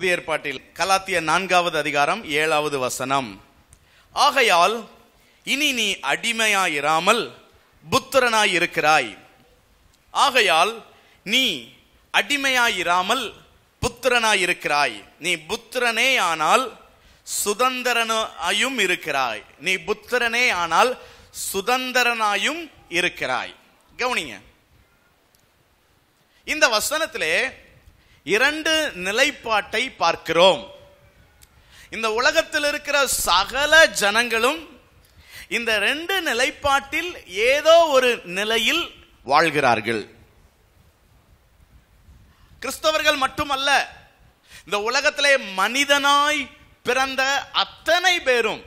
புதிய ஏற்பாட்டில் கலாத்திய நான்காவது அதிகாரம் ஏழாவது வசனம் ஆகையால் இனி நீ அடிமையாயிராமல் புத்திரனாயிருக்கிறாய் ஆகையால் நீ அடிமையாயிராமல் புத்திரனாயிருக்கிறாய் நீ புத்திரனே ஆனால் சுதந்திரனாயும் இருக்கிறாய் நீ புத்திரனே ஆனால் சுதந்திரனாயும் இருக்கிறாய் கவனிங்க இந்த வசனத்திலே இரண்டு நிலைப்பாட்டை பார்க்கிறோம் இந்த உலகத்தில் இருக்கிற சகல ஜனங்களும் இந்த ரெண்டு நிலைப்பாட்டில் ஏதோ ஒரு நிலையில் வாழ்கிறார்கள் கிறிஸ்தவர்கள் மட்டுமல்ல இந்த உலகத்திலே மனிதனாய் பிறந்த அத்தனை பேரும்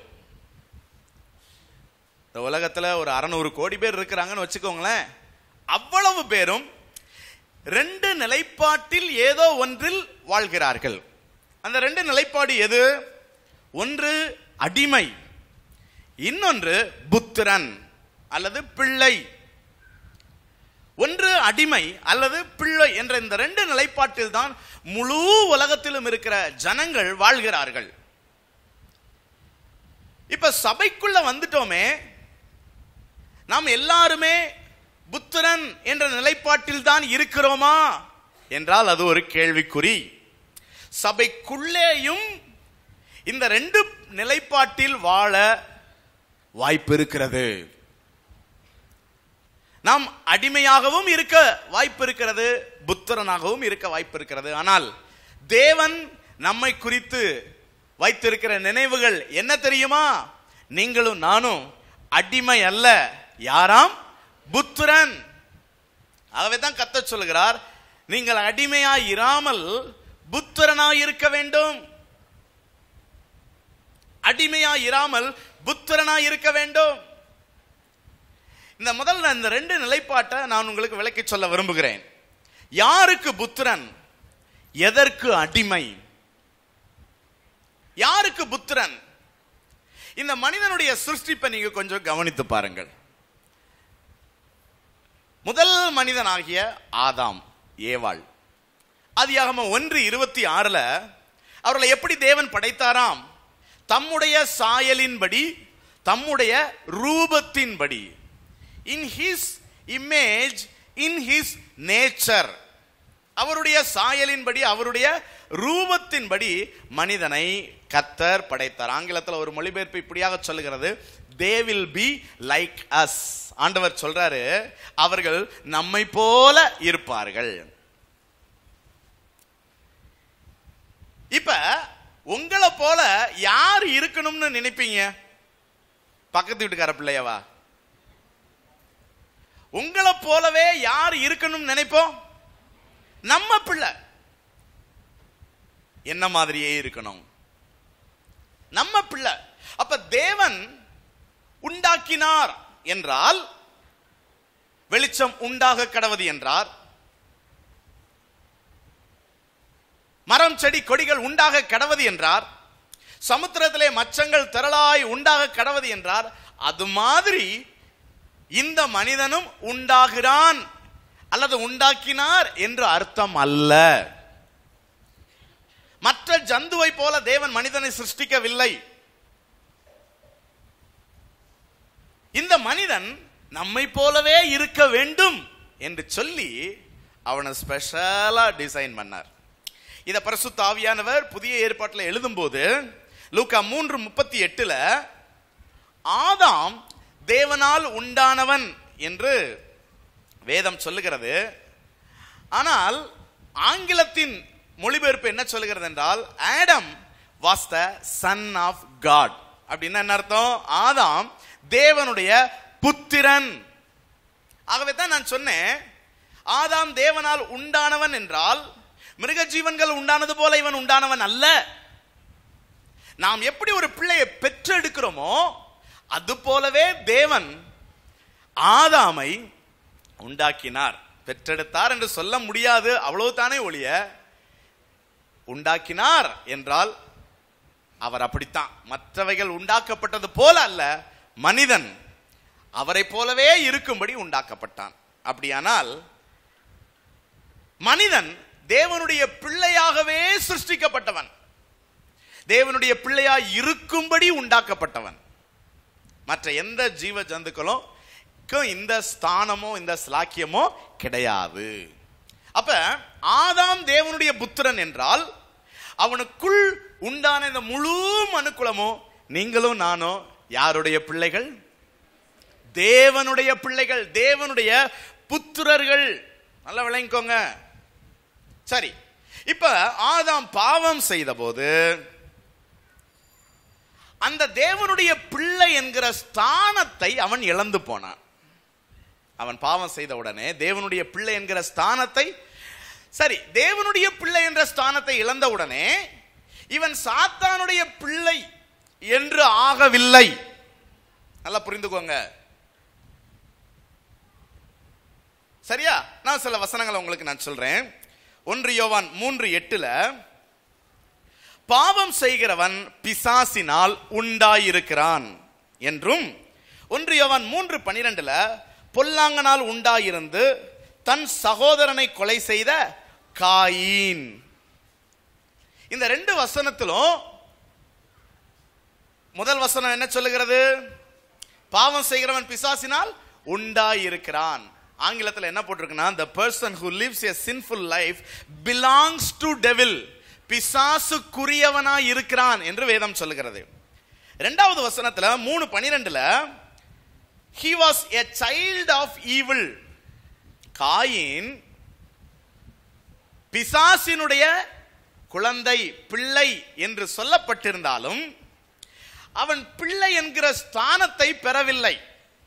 இந்த உலகத்துல ஒரு அறநூறு கோடி பேர் இருக்கிறாங்கன்னு வச்சுக்கோங்களேன் அவ்வளவு பேரும் ரெண்டு நிலைப்பாட்டில் ஏதோ ஒன்றில் வாழ்கிறார்கள் அந்த ரெண்டு நிலைப்பாடு எது ஒன்று அடிமை இன்னொன்று புத்திரன் அல்லது பிள்ளை ஒன்று அடிமை அல்லது பிள்ளை என்ற இந்த ரெண்டு நிலைப்பாட்டில் தான் முழு உலகத்திலும் இருக்கிற ஜனங்கள் வாழ்கிறார்கள் இப்ப சபைக்குள்ள வந்துட்டோமே நாம் எல்லாருமே புத்திரன் என்ற நிலைப்பாட்டில் தான் இருக்கிறோமா என்றால் அது ஒரு கேள்விக்குறி சபைக்குள்ளேயும் இந்த ரெண்டு நிலைப்பாட்டில் வாழ வாய்ப்பு இருக்கிறது நாம் அடிமையாகவும் இருக்க வாய்ப்பு இருக்கிறது புத்திரனாகவும் இருக்க வாய்ப்பு இருக்கிறது ஆனால் தேவன் நம்மை குறித்து வைத்திருக்கிற நினைவுகள் என்ன தெரியுமா நீங்களும் நானும் அடிமை அல்ல யாராம் புத்திரன் ஆகவே தான் கத்த சொல்கிறார் நீங்கள் அடிமையாய் இராமல் புத்திரனாய் இருக்க வேண்டும் அடிமையாய் இராமல் புத்திரனாய் இருக்க வேண்டும் இந்த முதல்ல இந்த ரெண்டு நிலைப்பாட்டை நான் உங்களுக்கு விளக்கி சொல்ல விரும்புகிறேன் யாருக்கு புத்திரன் எதற்கு அடிமை யாருக்கு புத்திரன் இந்த மனிதனுடைய சிருஷ்டிப்பை நீங்க கொஞ்சம் கவனித்து பாருங்கள் முதல் மனிதனாகிய ஆதாம் ஏவாள் ஆதியாகம ஒன்று இருபத்தி ஆறுல அவர்களை எப்படி தேவன் படைத்தாராம் தம்முடைய சாயலின்படி தம்முடைய ரூபத்தின்படி in his image in his nature அவருடைய சாயலின்படி அவருடைய ரூபத்தின்படி மனிதனை கத்தர் படைத்தார் ஆங்கிலத்தில் ஒரு மொழிபெயர்ப்பு இப்படியாக சொல்லுகிறது they will be like us ஆண்டவர் சொல்றாரு அவர்கள் நம்மை போல இருப்பார்கள் இப்ப உங்களை போல யார் இருக்கணும்னு நினைப்பீங்க பக்கத்து வீட்டுக்கார பிள்ளையவா உங்களை போலவே யார் இருக்கணும்னு நினைப்போம் நம்ம பிள்ளை என்ன மாதிரியே இருக்கணும் நம்ம பிள்ளை அப்ப தேவன் உண்டாக்கினார் என்றால் வெளிச்சம் உண்டாக கடவது என்றார் மரம் செடி கொடிகள் உண்டாக கடவது என்றார் சமுத்திரத்திலே மச்சங்கள் திரளாய் உண்டாக கடவது என்றார் அது மாதிரி இந்த மனிதனும் உண்டாகிறான் அல்லது உண்டாக்கினார் என்று அர்த்தம் அல்ல மற்ற ஜந்துவை போல தேவன் மனிதனை சிருஷ்டிக்கவில்லை இந்த மனிதன் நம்மை போலவே இருக்க வேண்டும் என்று சொல்லி அவனை ஸ்பெஷலா டிசைன் பண்ணார் இத பரிசுத்த ஆவியானவர் புதிய ஏற்பாட்டில் எழுதும்போது லூக்கா மூன்று முப்பத்தி எட்டுல ஆதாம் தேவனால் உண்டானவன் என்று வேதம் சொல்லுகிறது ஆனால் ஆங்கிலத்தின் மொழிபெயர்ப்பு என்ன சொல்லுகிறது என்றால் Adam was the son of God அப்படின்னா என்ன அர்த்தம் ஆதாம் தேவனுடைய புத்திரன் ஆகவே தான் நான் சொன்னேன் ஆதாம் தேவனால் உண்டானவன் என்றால் மிருக ஜீவன்கள் உண்டானது போல இவன் உண்டானவன் அல்ல நாம் எப்படி ஒரு பிள்ளையை பெற்றெடுக்கிறோமோ அது போலவே தேவன் ஆதாமை உண்டாக்கினார் பெற்றெடுத்தார் என்று சொல்ல முடியாது அவ்வளவுதானே ஒழிய உண்டாக்கினார் என்றால் அவர் அப்படித்தான் மற்றவைகள் உண்டாக்கப்பட்டது போல அல்ல மனிதன் அவரை போலவே இருக்கும்படி உண்டாக்கப்பட்டான் அப்படியானால் மனிதன் தேவனுடைய பிள்ளையாகவே சிருஷ்டிக்கப்பட்டவன் தேவனுடைய பிள்ளையா இருக்கும்படி உண்டாக்கப்பட்டவன் மற்ற எந்த ஜீவ ஜந்துக்களும் க்கும் இந்த ஸ்தானமோ இந்த ஸ்லாக்கியமோ கிடையாது அப்ப ஆதாம் தேவனுடைய புத்திரன் என்றால் அவனுக்குள் உண்டான இந்த முழு மனுக்குலமும் நீங்களும் நானும் யாருடைய பிள்ளைகள் தேவனுடைய பிள்ளைகள் தேவனுடைய புத்திரர்கள் நல்லா விளங்கிக்கோங்க சரி இப்ப ஆதாம் பாவம் செய்த போது அந்த தேவனுடைய பிள்ளை என்கிற ஸ்தானத்தை அவன் இழந்து போனான் அவன் பாவம் செய்த உடனே தேவனுடைய பிள்ளை என்கிற ஸ்தானத்தை சரி தேவனுடைய பிள்ளை என்ற ஸ்தானத்தை இழந்த உடனே இவன் சாத்தானுடைய பிள்ளை என்று ஆகவில்லை நல்லா புரிந்துக்கோங்க சரியா நான் சில வசனங்களை உங்களுக்கு நான் சொல்றேன் ஒன்று யோவான் மூன்று எட்டுல பாவம் செய்கிறவன் பிசாசினால் உண்டாயிருக்கிறான் என்றும் ஒன்று யோவான் மூன்று பனிரெண்டுல பொல்லாங்கனால் உண்டாயிருந்து தன் சகோதரனை கொலை செய்த காயின் இந்த ரெண்டு வசனத்திலும் முதல் வசனம் என்ன சொல்லுகிறது பாவம் செய்கிறவன் பிசாசினால் உண்டாயிருக்கிறான் ஆங்கிலத்தில் என்ன போட்டிருக்குன்னா the person who lives a sinful life belongs to devil பிசாசுக்குரியவனாய் இருக்கிறான் என்று வேதம் சொல்லுகிறது இரண்டாவது வசனத்துல மூணு பனிரெண்டுல he was a child of evil Cain பிசாசினுடைய குழந்தை பிள்ளை என்று சொல்லப்பட்டிருந்தாலும் அவன் பிள்ளை என்கிற ஸ்தானத்தை பெறவில்லை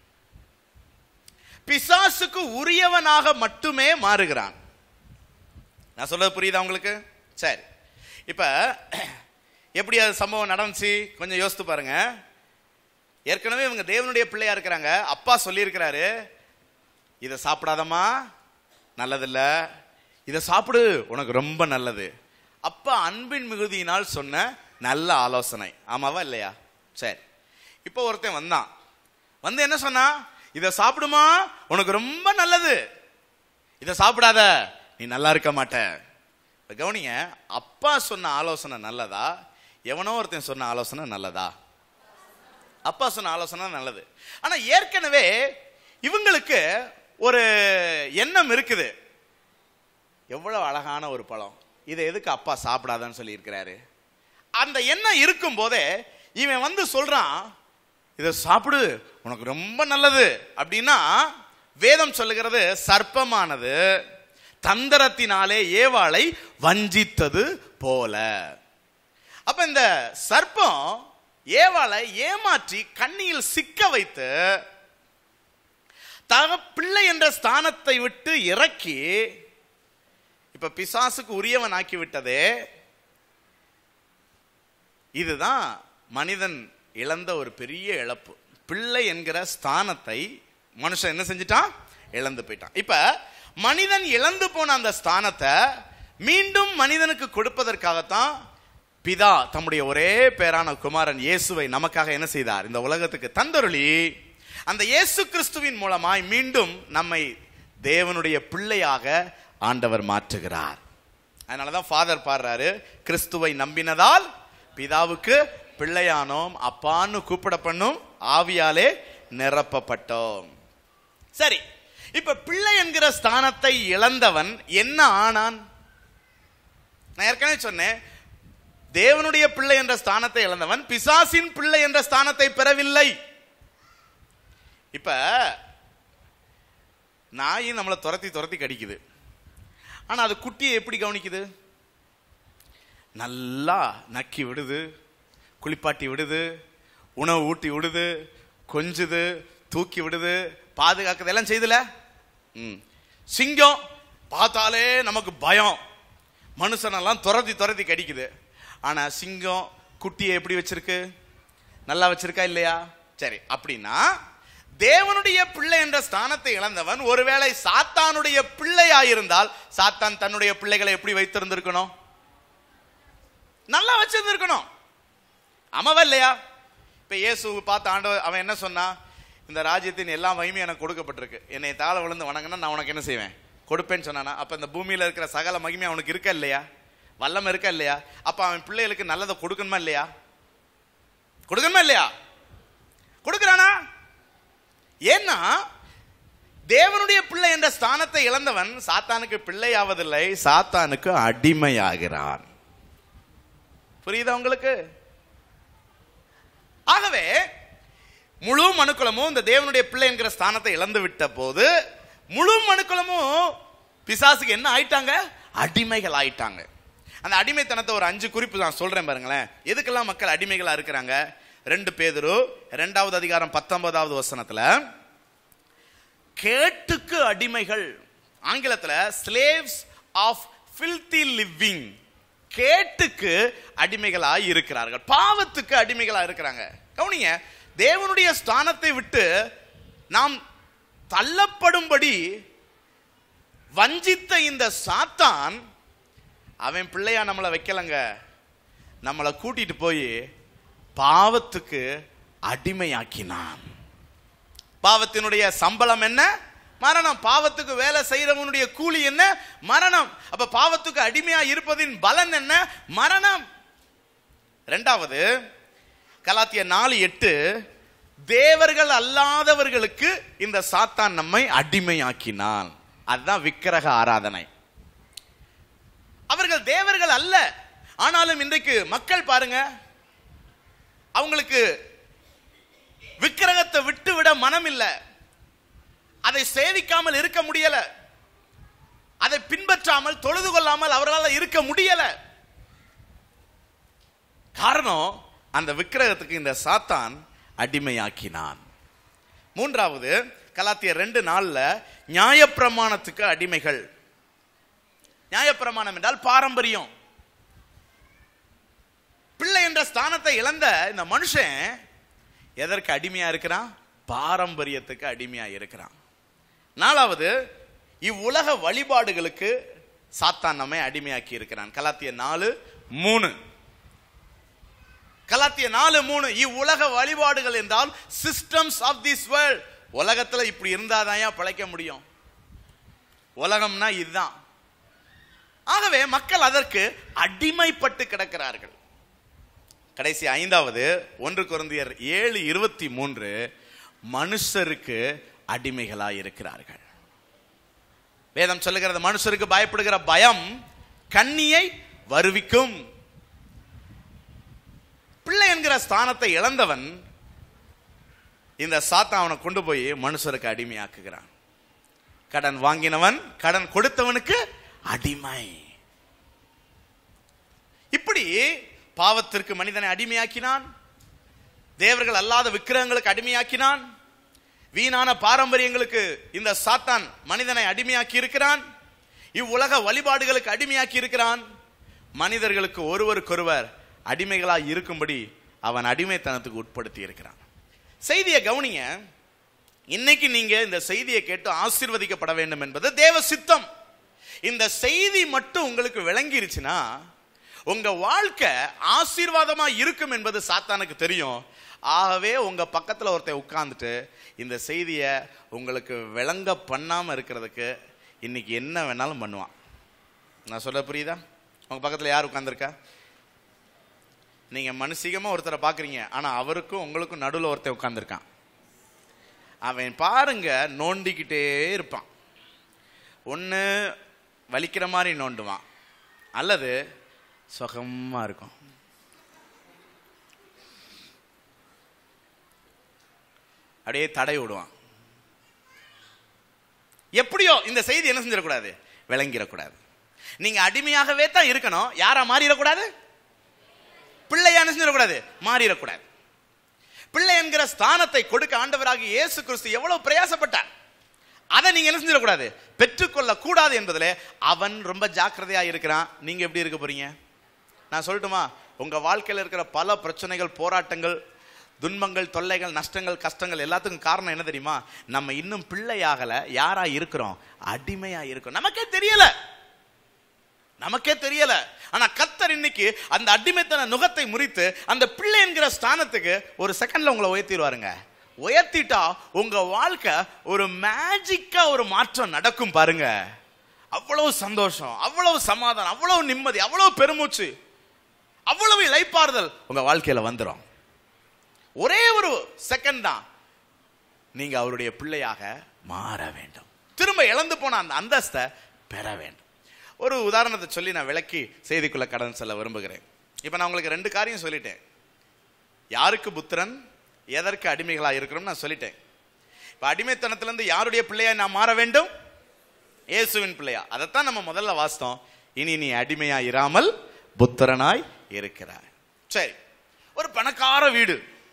பிசாசுக்கு உரியவனாக மட்டுமே மாறுகிறான் நான் சொல்றது புரியுதா உங்களுக்கு சரி இப்ப எப்படி அது சம்பவம் நடந்துச்சு கொஞ்சம் யோசித்து பாருங்க ஏற்கனவே இவங்க தேவனுடைய பிள்ளையா இருக்கிறாங்க அப்பா சொல்லியிருக்கிறாரு இதை சாப்பிடாதம்மா நல்லதில்ல இதை சாப்பிடு உனக்கு ரொம்ப நல்லது அப்பா அன்பின் மிகுதியினால் சொன்ன நல்ல ஆலோசனை ஆமாவா இல்லையா சரி இப்போ ஒருத்தன் வந்தான் வந்து என்ன சொன்னா இதை சாப்பிடுமா உனக்கு ரொம்ப நல்லது இதை சாப்பிடாத நீ நல்லா இருக்க மாட்ட இப்ப கவனிங்க அப்பா சொன்ன ஆலோசனை நல்லதா எவனோ ஒருத்தன் சொன்ன ஆலோசனை நல்லதா அப்பா சொன்ன ஆலோசனை நல்லது ஆனா ஏற்கனவே இவங்களுக்கு ஒரு எண்ணம் இருக்குது எவ்வளவு அழகான ஒரு பழம் இதை எதுக்கு அப்பா சாப்பிடாதன்னு சொல்லி இருக்கிறாரு அந்த எண்ணம் இருக்கும் போதே இவன் வந்து சொல்றான் இதை சாப்பிடு உனக்கு ரொம்ப நல்லது அப்படின்னா வேதம் சொல்லுகிறது சர்ப்பமானது தந்திரத்தினாலே ஏவாளை வஞ்சித்தது போல அப்ப இந்த சர்ப்பம் ஏவாளை ஏமாற்றி கண்ணியில் சிக்க வைத்து தக பிள்ளை என்ற ஸ்தானத்தை விட்டு இறக்கி இப்ப பிசாசுக்கு உரியவன் ஆக்கி விட்டதே இதுதான் மனிதன் இழந்த ஒரு பெரிய இழப்பு பிள்ளை என்கிற ஸ்தானத்தை மனுஷன் என்ன செஞ்சிட்டான் இழந்து போயிட்டான் இப்ப மனிதன் இழந்து போன அந்த ஸ்தானத்தை மீண்டும் மனிதனுக்கு கொடுப்பதற்காகத்தான் பிதா தம்முடைய ஒரே பேரான குமாரன் இயேசுவை நமக்காக என்ன செய்தார் இந்த உலகத்துக்கு தந்தருளி அந்த இயேசு கிறிஸ்துவின் மூலமாய் மீண்டும் நம்மை தேவனுடைய பிள்ளையாக ஆண்டவர் மாற்றுகிறார் அதனாலதான் ஃபாதர் பாடுறாரு கிறிஸ்துவை நம்பினதால் பிதாவுக்கு பிள்ளையானோம் அப்பான்னு கூப்பிட பண்ணும் ஆவியாலே நிரப்பப்பட்டோம் சரி இப்ப பிள்ளை என்கிற ஸ்தானத்தை இழந்தவன் என்ன ஆனான் நான் ஏற்கனவே சொன்னேன் தேவனுடைய பிள்ளை என்ற ஸ்தானத்தை இழந்தவன் பிசாசின் பிள்ளை என்ற ஸ்தானத்தை பெறவில்லை இப்ப நாய் நம்மளை துரத்தி துரத்தி கடிக்குது ஆனா அது குட்டியை எப்படி கவனிக்குது நல்லா நக்கி விடுது குளிப்பாட்டி விடுது உணவு ஊட்டி விடுது கொஞ்சுது தூக்கி விடுது பாதுகாக்குது எல்லாம் செய்துல ம் சிங்கம் பார்த்தாலே நமக்கு பயம் மனுஷனெல்லாம் துரத்தி துரத்தி கடிக்குது ஆனா சிங்கம் குட்டியை எப்படி வச்சிருக்கு நல்லா வச்சிருக்கா இல்லையா சரி அப்படின்னா தேவனுடைய பிள்ளை என்ற ஸ்தானத்தை இழந்தவன் ஒருவேளை சாத்தானுடைய பிள்ளையாயிருந்தால் சாத்தான் தன்னுடைய பிள்ளைகளை எப்படி வைத்திருந்திருக்கணும் நல்லா வச்சிருந்திருக்கணும் ஆமாவா இல்லையா இப்ப இயேசு பார்த்த ஆண்டவர் அவன் என்ன சொன்னா இந்த ராஜ்யத்தின் எல்லா மகிமையும் எனக்கு கொடுக்கப்பட்டிருக்கு என்னை தாழ விழுந்து வணங்கினா நான் உனக்கு என்ன செய்வேன் கொடுப்பேன்னு சொன்னானா அப்ப இந்த பூமியில இருக்கிற சகல மகிமை அவனுக்கு இருக்கா இல்லையா வல்லம் இருக்கா இல்லையா அப்ப அவன் பிள்ளைகளுக்கு நல்லதை கொடுக்கணுமா இல்லையா கொடுக்கணுமா இல்லையா கொடுக்கறானா ஏன்னா தேவனுடைய பிள்ளை என்ற ஸ்தானத்தை இழந்தவன் சாத்தானுக்கு பிள்ளையாவதில்லை சாத்தானுக்கு அடிமையாகிறான் புரியுதா உங்களுக்கு ஆகவே முழு மனுக்குலமும் இந்த தேவனுடைய பிள்ளை என்கிற ஸ்தானத்தை இழந்து விட்ட போது முழு மனுக்குலமும் பிசாசுக்கு என்ன ஆயிட்டாங்க அடிமைகள் ஆயிட்டாங்க அந்த அடிமைத்தனத்தை ஒரு அஞ்சு குறிப்பு நான் சொல்றேன் பாருங்களேன் எதுக்கெல்லாம் மக்கள் அடிமைகளா இருக்கிறாங்க ரெண்டு பேதுரு ரெண்டாவது அதிகாரம் பத்தொன்பதாவது வசனத்துல கேட்டுக்கு அடிமைகள் ஆங்கிலத்துல ஸ்லேவ்ஸ் ஆஃப் filthy லிவிங் கேட்டுக்கு அடிமைகளாய் இருக்கிறார்கள் பாவத்துக்கு அடிமைகளா இருக்கிறாங்க கவனிங்க தேவனுடைய ஸ்தானத்தை விட்டு நாம் தள்ளப்படும்படி வஞ்சித்த இந்த சாத்தான் அவன் பிள்ளையா நம்மளை வைக்கலங்க நம்மளை கூட்டிட்டு போய் பாவத்துக்கு அடிமையாக்கினான் பாவத்தினுடைய சம்பளம் என்ன மரணம் பாவத்துக்கு வேலை செய்யறவனுடைய கூலி என்ன மரணம் அப்ப பாவத்துக்கு அடிமையா இருப்பதின் பலன் என்ன மரணம் ரெண்டாவது கலாத்திய நாலு எட்டு தேவர்கள் அல்லாதவர்களுக்கு இந்த சாத்தான் நம்மை அடிமையாக்கினான் அதுதான் விக்கிரக ஆராதனை அவர்கள் தேவர்கள் அல்ல ஆனாலும் இன்றைக்கு மக்கள் பாருங்க அவங்களுக்கு விக்கிரகத்தை விட்டு விட மனம் இல்லை அதை சேவிக்காமல் இருக்க முடியல அதை பின்பற்றாமல் தொழுது கொள்ளாமல் அவர்களால் இருக்க முடியல காரணம் அந்த விக்கிரகத்துக்கு இந்த சாத்தான் அடிமையாக்கினான் மூன்றாவது கலாத்தியர் ரெண்டு நாள்ல நியாயப்பிரமாணத்துக்கு அடிமைகள் நியாயப்பிரமாணம் என்றால் பாரம்பரியம் பிள்ளை என்ற ஸ்தானத்தை இழந்த இந்த மனுஷன் எதற்கு அடிமையா இருக்கிறான் பாரம்பரியத்துக்கு அடிமையா இருக்கிறான் நாலாவது இவ்வுலக வழிபாடுகளுக்கு சாத்தான் நம்மை அடிமையாக்கி இருக்கிறான் கலாத்திய நாலு மூணு கலாத்திய நாலு மூணு இவ்வுலக வழிபாடுகள் என்றால் சிஸ்டம்ஸ் ஆஃப் திஸ் வேர்ல்ட் உலகத்துல இப்படி இருந்தாதான் பிழைக்க முடியும் உலகம்னா இதுதான் ஆகவே மக்கள் அதற்கு அடிமைப்பட்டு கிடக்கிறார்கள் கடைசி ஐந்தாவது ஒன்று குருந்தியர் ஏழு இருபத்தி மூன்று மனுஷருக்கு அடிமைகளாய் இருக்கிறார்கள் வேதம் சொல்லுகிறது மனுஷருக்கு பயப்படுகிற பயம் கண்ணியை வருவிக்கும் பிள்ளை என்கிற ஸ்தானத்தை இழந்தவன் இந்த சாத்தான் அவனை கொண்டு போய் மனுஷருக்கு அடிமையாக்குகிறான் கடன் வாங்கினவன் கடன் கொடுத்தவனுக்கு அடிமை இப்படி பாவத்திற்கு மனிதனை அடிமையாக்கினான் தேவர்கள் அல்லாத விக்கிரகங்களுக்கு அடிமையாக்கினான் வீணான பாரம்பரியங்களுக்கு இந்த சாத்தான் மனிதனை அடிமையாக்கி இருக்கிறான் இவ்வுலக வழிபாடுகளுக்கு அடிமையாக்கி இருக்கிறான் மனிதர்களுக்கு ஒருவருக்கொருவர் அடிமைகளாய் இருக்கும்படி அவன் அடிமைத்தனத்துக்கு உட்படுத்தி இருக்கிறான் செய்தியை கவனிங்க இன்னைக்கு நீங்க இந்த செய்தியை கேட்டு ஆசீர்வதிக்கப்பட வேண்டும் என்பது தேவ சித்தம் இந்த செய்தி மட்டும் உங்களுக்கு விளங்கிருச்சுன்னா உங்க வாழ்க்கை ஆசீர்வாதமா இருக்கும் என்பது சாத்தானுக்கு தெரியும் ஆகவே உங்க பக்கத்துல ஒருத்தன் உட்கார்ந்துட்டு இந்த செய்தியை உங்களுக்கு விளங்க பண்ணாம இருக்கிறதுக்கு இன்னைக்கு என்ன வேணாலும் பண்ணுவான் நான் சொல்ல புரியுதா உங்க பக்கத்துல யார் உட்கார்ந்துருக்கா நீங்க மனுஷிகமா ஒருத்தரை பாக்குறீங்க ஆனா அவருக்கும் உங்களுக்கும் நடுவில் ஒருத்தன் உட்கார்ந்துருக்கான் அவன் பாருங்க நோண்டிக்கிட்டே இருப்பான் ஒன்று வலிக்கிற மாதிரி நோண்டுவான் அல்லது சுகமா இருக்கும் அப்படியே தடை விடுவான் எப்படியோ இந்த செய்தி என்ன செஞ்சிடக்கூடாது விளங்கிடக்கூடாது நீங்க அடிமையாகவே தான் இருக்கணும் யாரா மாறிடக்கூடாது பிள்ளையா என்ன செஞ்சிடக்கூடாது மாறிடக்கூடாது பிள்ளை என்கிற ஸ்தானத்தை கொடுக்க ஆண்டவராக இயேசு கிறிஸ்து எவ்வளவு பிரயாசப்பட்டார் அதை நீங்க என்ன செஞ்சிடக்கூடாது பெற்றுக்கொள்ள கூடாது என்பதில் அவன் ரொம்ப ஜாக்கிரதையா இருக்கிறான் நீங்க எப்படி இருக்க போறீங்க நான் சொல்லட்டுமா உங்க வாழ்க்கையில் இருக்கிற பல பிரச்சனைகள் போராட்டங்கள் துன்பங்கள் தொல்லைகள் நஷ்டங்கள் கஷ்டங்கள் எல்லாத்துக்கும் காரணம் என்ன தெரியுமா நம்ம இன்னும் பிள்ளையாகல யாரா இருக்கிறோம் அடிமையா இருக்கிறோம் நமக்கே தெரியல நமக்கே தெரியல ஆனா கத்தர் இன்னைக்கு அந்த அடிமைத்தன நுகத்தை முறித்து அந்த பிள்ளை என்கிற ஸ்தானத்துக்கு ஒரு செகண்ட்ல உங்களை உயர்த்திடுவாருங்க உயர்த்திட்டா உங்க வாழ்க்கை ஒரு மேஜிக்கா ஒரு மாற்றம் நடக்கும் பாருங்க அவ்வளவு சந்தோஷம் அவ்வளவு சமாதானம் அவ்வளவு நிம்மதி அவ்வளவு பெருமூச்சு அவ்வளவு இளைப்பாறுதல் உங்க வாழ்க்கையில வந்துடும் ஒரே ஒரு செகண்ட் தான் நீங்க அவருடைய பிள்ளையாக மாற வேண்டும் திரும்ப இழந்து போன அந்த அந்தஸ்தை பெற வேண்டும் ஒரு உதாரணத்தை சொல்லி நான் விளக்கி செய்திக்குள்ள கடன் செல்ல விரும்புகிறேன் இப்போ நான் உங்களுக்கு ரெண்டு காரியம் சொல்லிட்டேன் யாருக்கு புத்திரன் எதற்கு அடிமைகளா இருக்கிறோம் நான் சொல்லிட்டேன் இப்போ அடிமைத்தனத்திலிருந்து யாருடைய பிள்ளையா நான் மாற வேண்டும் இயேசுவின் பிள்ளையா அதைத்தான் நம்ம முதல்ல வாசித்தோம் இனி நீ அடிமையா இராமல் புத்திரனாய் இருக்கிறாய் சரி ஒரு பணக்கார வீடு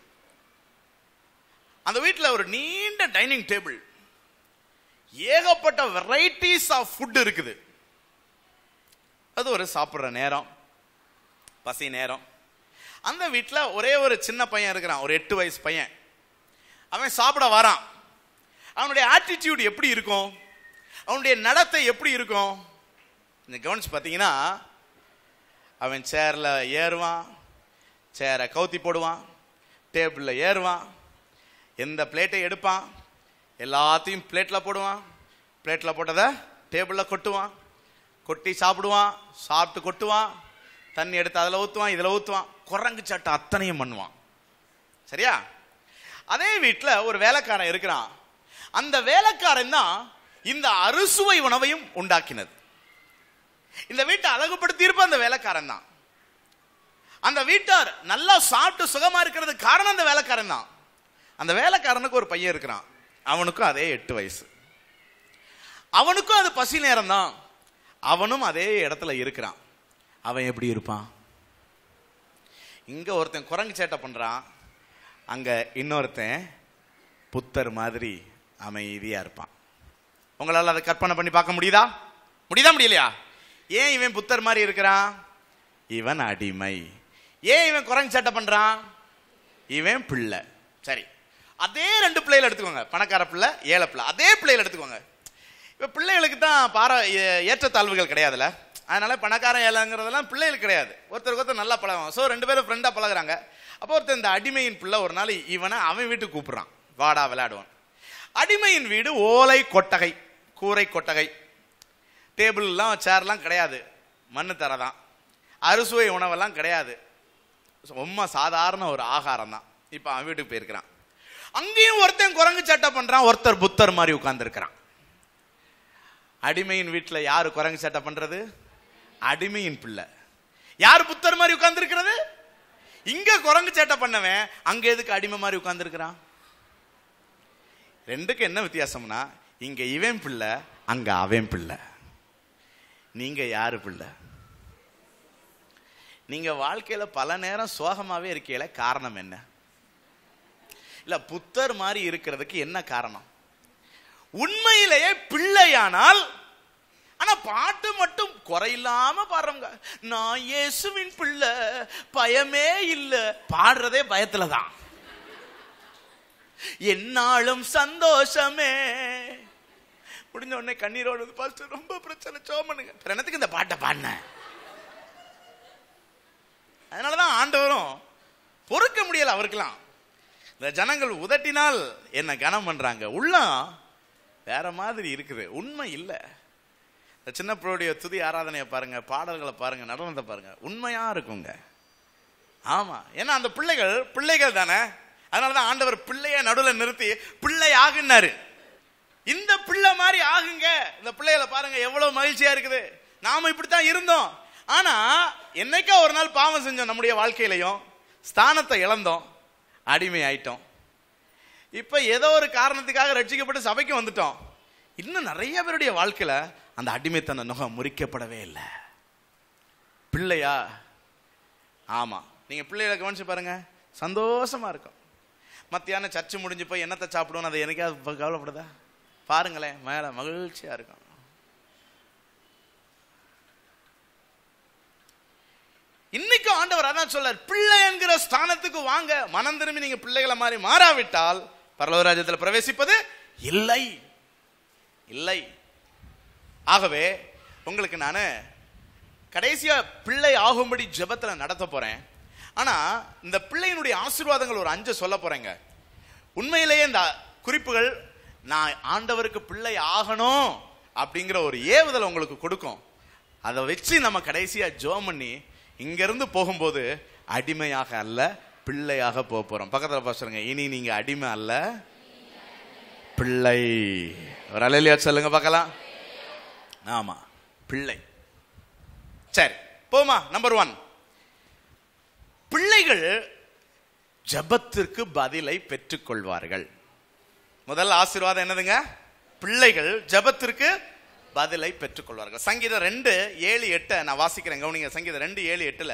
அந்த வீட்டில் ஒரு நீண்ட டைனிங் டேபிள் ஏகப்பட்ட வெரைட்டிஸ் ஆஃப் ஃபுட் இருக்குது அது ஒரு சாப்பிட்ற நேரம் பசி நேரம் அந்த வீட்டில் ஒரே ஒரு சின்ன பையன் இருக்கிறான் ஒரு எட்டு வயசு பையன் அவன் சாப்பிட வரான் அவனுடைய ஆட்டிடியூட் எப்படி இருக்கும் அவனுடைய நடத்தை எப்படி இருக்கும் இந்த கவனிச்சு பார்த்தீங்கன்னா அவன் சேரில் ஏறுவான் சேரை கவுத்தி போடுவான் டேபிளில் ஏறுவான் எந்த பிளேட்டை எடுப்பான் எல்லாத்தையும் பிளேட்டில் போடுவான் பிளேட்டில் போட்டதை டேபிளில் கொட்டுவான் கொட்டி சாப்பிடுவான் சாப்பிட்டு கொட்டுவான் தண்ணி எடுத்து அதில் ஊற்றுவான் இதில் ஊற்றுவான் குரங்கு சட்டை அத்தனையும் பண்ணுவான் சரியா அதே வீட்டில் ஒரு வேலைக்காரன் இருக்கிறான் அந்த வேலைக்காரன் தான் இந்த அறுசுவை உணவையும் உண்டாக்கினது இந்த வீட்டை அழகுபடுத்தி இருப்ப அந்த வேலைக்காரன் தான் அந்த வீட்டார் நல்லா சாப்பிட்டு சுகமா இருக்கிறதுக்கு காரணம் அந்த வேலைக்காரன் தான் அந்த வேலைக்காரனுக்கு ஒரு பையன் இருக்கிறான் அவனுக்கும் அதே எட்டு வயசு அவனுக்கும் அது பசி நேரம் தான் அவனும் அதே இடத்துல இருக்கிறான் அவன் எப்படி இருப்பான் இங்க ஒருத்தன் குரங்கு சேட்டை பண்றான் அங்க இன்னொருத்தன் புத்தர் மாதிரி அமைதியா இருப்பான் உங்களால அதை கற்பனை பண்ணி பார்க்க முடியுதா முடியுதா முடியலையா ஏன் இவன் புத்தர் மாதிரி இருக்கிறான் இவன் அடிமை ஏன் இவன் குரங்கு சேட்டை பண்றான் இவன் பிள்ளை சரி அதே ரெண்டு பிள்ளைகள் எடுத்துக்கோங்க பணக்கார பிள்ளை ஏழை பிள்ளை அதே பிள்ளைகள் எடுத்துக்கோங்க இப்போ பிள்ளைகளுக்கு தான் பார ஏ- ஏற்றத்தாழ்வுகள் கிடையாதுல்ல அதனால பணக்காரன் ஏழைங்கிறதெல்லாம் பிள்ளைகளுக்கு கிடையாது ஒருத்தருக்கு ஒருத்தர் நல்லா பழகுவாங்க ஸோ ரெண்டு பேரும் ஃப்ரெண்டாக பழகுறாங்க அப்போ ஒருத்தர் இந்த அடிமையின் பிள்ளை ஒரு நாள் இவனை அவன் வீட்டுக்கு கூப்பிடுறான் வாடா விளையாடுவான் அடிமையின் வீடு ஓலை கொட்டகை கூரை கொட்டகை டேபிள்லாம் சேர்லாம் கிடையாது மண்ணு தரதான் அறுசுவை உணவெல்லாம் கிடையாது ரொம்ப சாதாரண ஒரு ஆகாரம் தான் இப்போ அவன் வீட்டுக்கு போயிருக்கிறான் அங்கேயும் ஒருத்தன் குரங்கு சட்டை பண்றான் ஒருத்தர் புத்தர் மாதிரி உட்கார்ந்துருக்கிறான் அடிமையின் வீட்டில் யாரு குரங்கு சட்டை பண்றது அடிமையின் பிள்ளை யார் புத்தர் மாதிரி உட்கார்ந்துருக்கிறது இங்க குரங்கு சேட்டை பண்ணவன் அங்க எதுக்கு அடிமை மாதிரி உட்கார்ந்துருக்கிறான் ரெண்டுக்கு என்ன வித்தியாசம்னா இங்க இவன் பிள்ளை அங்க அவன் பிள்ளை நீங்க யாரு பிள்ளை நீங்க வாழ்க்கையில பல நேரம் சோகமாவே இருக்கீல காரணம் என்ன இல்ல புத்தர் மாதிரி இருக்கிறதுக்கு என்ன காரணம் உண்மையிலேயே பிள்ளையானால் ஆனா பாட்டு மட்டும் குறையில்லாம பாடுறவங்க நான் இயேசுவின் பிள்ளை பயமே இல்ல பாடுறதே பயத்துல தான் என்னாலும் சந்தோஷமே முடிஞ்ச உடனே கண்ணீரோடு வந்து, பாஸ்டர் ரொம்ப பிரச்சனை சோமனுங்க அப்புறம் என்னத்துக்கு இந்த பாட்டை பாடினேன் அதனாலதான் ஆண்டவரும் பொறுக்க முடியல அவருக்கெல்லாம் இந்த ஜனங்கள் உதட்டினால் என்ன கனம் பண்றாங்க உள்ளம் வேற மாதிரி இருக்குது உண்மை இல்லை இந்த சின்ன பிள்ளையுடைய துதி ஆராதனையை பாருங்க பாடல்களை பாருங்க நடனத்தை பாருங்க உண்மையா இருக்குங்க ஆமா ஏன்னா அந்த பிள்ளைகள் பிள்ளைகள் தானே அதனாலதான் ஆண்டவர் பிள்ளைய நடுவில் நிறுத்தி பிள்ளை ஆகுனாரு இந்த பிள்ளை மாதிரி ஆகுங்க இந்த பிள்ளைகளை பாருங்க எவ்வளவு மகிழ்ச்சியா இருக்குது நாம இப்படித்தான் இருந்தோம் ஆனா என்னைக்கா ஒரு நாள் பாவம் செஞ்சோம் நம்முடைய வாழ்க்கையிலையும் ஸ்தானத்தை இழந்தோம் அடிமை ஆயிட்டோம் இப்ப ஏதோ ஒரு காரணத்துக்காக ரட்சிக்கப்பட்டு சபைக்கு வந்துட்டோம் இன்னும் நிறைய பேருடைய வாழ்க்கையில அந்த அடிமைத்தன நுகம் முறிக்கப்படவே இல்லை பிள்ளையா ஆமா நீங்க பிள்ளைகளை கவனிச்சு பாருங்க சந்தோஷமா இருக்கும் மத்தியானம் சர்ச்சு முடிஞ்சு போய் என்னத்தை சாப்பிடுவோம் அதை எனக்காவது கவலைப்படுதா பாருங்களேன் மேல மகிழ்ச்சியா இருக்கும் இன்னைக்கு ஆண்டவர் அதான் சொல்றார் பிள்ளை என்கிற ஸ்தானத்துக்கு வாங்க மனம் திரும்பி நீங்க பிள்ளைகளை மாதிரி மாறாவிட்டால் பரலோகராஜ்யத்தில் பிரவேசிப்பது இல்லை இல்லை ஆகவே உங்களுக்கு நான் கடைசியா பிள்ளை ஆகும்படி ஜெபத்துல நடத்த போறேன் ஆனா இந்த பிள்ளையினுடைய ஆசீர்வாதங்கள் ஒரு அஞ்சு சொல்ல போறேங்க உண்மையிலேயே இந்த குறிப்புகள் நான் ஆண்டவருக்கு பிள்ளை ஆகணும் அப்படிங்கிற ஒரு ஏவுதல் உங்களுக்கு கொடுக்கும் அதை வச்சு நம்ம கடைசியா ஜோம் பண்ணி இங்க இருந்து போகும்போது அடிமையாக அல்ல பிள்ளையாக போக போறோம் பக்கத்துல பாசுறங்க இனி நீங்க அடிமை அல்ல பிள்ளை ஒரு அலையிலியா சொல்லுங்க பார்க்கலாம் ஆமா பிள்ளை சரி போமா நம்பர் ஒன் பிள்ளைகள் ஜபத்திற்கு பதிலை பெற்றுக்கொள்வார்கள் முதல் ஆசீர்வாதம் என்னதுங்க பிள்ளைகள் ஜபத்திற்கு பதிலை பெற்றுக்கொள்வார்கள் சங்கீதம் ரெண்டு ஏழு எட்டை நான் வாசிக்கிறேன் கவனிங்க சங்கீதம் ரெண்டு ஏழு எட்டுல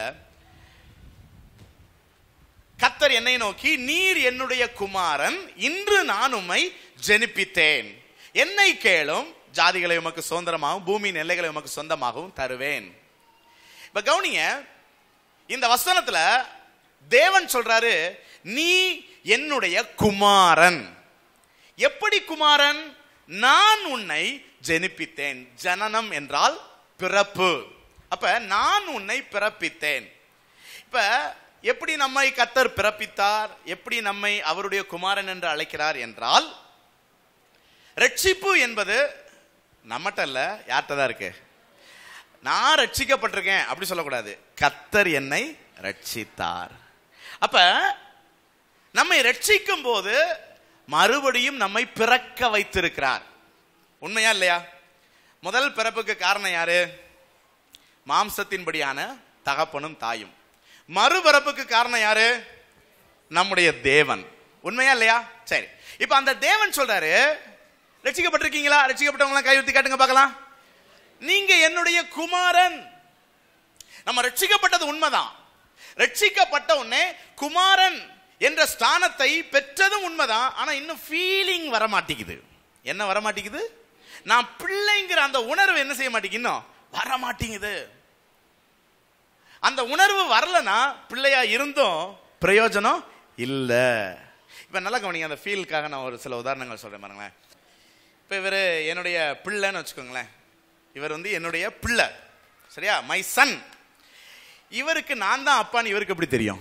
கத்தர் என்னை நோக்கி நீர் என்னுடைய குமாரன் இன்று நான் உம்மை ஜெனிப்பித்தேன் என்னை கேளும் ஜாதிகளை உமக்கு சுதந்திரமாகவும் பூமியின் எல்லைகளை உமக்கு சொந்தமாகவும் தருவேன் இப்ப கவனிங்க இந்த வசனத்துல தேவன் சொல்றாரு நீ என்னுடைய குமாரன் எப்படி குமாரன் நான் உன்னை ஜெனிப்பித்தேன் ஜனனம் என்றால் பிறப்பு அப்ப நான் உன்னை பிறப்பித்தேன் இப்ப எப்படி நம்மை கத்தர் பிறப்பித்தார் எப்படி நம்மை அவருடைய குமாரன் என்று அழைக்கிறார் என்றால் ரட்சிப்பு என்பது நம்மகிட்ட இல்ல யார்கிட்ட தான் இருக்கு நான் ரட்சிக்கப்பட்டிருக்கேன் அப்படி சொல்லக்கூடாது கத்தர் என்னை ரட்சித்தார் அப்ப நம்மை ரட்சிக்கும் போது மறுபடியும் நம்மை பிறக்க வைத்திருக்கிறார் உண்மையா இல்லையா முதல் பிறப்புக்கு காரணம் யாரு மாம்சத்தின்படியான தகப்பனும் தாயும் மறுபிறப்புக்கு காரணம் யாரு நம்முடைய தேவன் உண்மையா இல்லையா சரி இப்ப அந்த தேவன் சொல்றாரு ரட்சிக்கப்பட்டிருக்கீங்களா ரட்சிக்கப்பட்டவங்களாம் கை ஊத்தி காட்டுங்க பார்க்கலாம் நீங்க என்னுடைய குமாரன் நம்ம ரட்சிக்கப்பட்டது உண்மைதான் ரட்சிக்கப்பட்ட உடனே குமாரன் என்ற ஸ்தானத்தை பெற்றதும் உண்மைதான் ஆனா இன்னும் ஃபீலிங் வர மாட்டேங்குது என்ன வர மாட்டேங்குது நான் பிள்ளைங்கிற அந்த உணர்வு என்ன செய்ய மாட்டேங்குது இன்னும் வர மாட்டேங்குது அந்த உணர்வு வரலனா பிள்ளையா இருந்தும் பிரயோஜனம் இல்ல இப்ப நல்லா கவனிங்க அந்த ஃபீலுக்காக நான் ஒரு சில உதாரணங்கள் சொல்றேன் பாருங்களேன் இப்ப இவர் என்னுடைய பிள்ளைன்னு வச்சுக்கோங்களேன் இவர் வந்து என்னுடைய பிள்ளை சரியா மை சன் இவருக்கு நான் தான் அப்பான்னு இவருக்கு எப்படி தெரியும்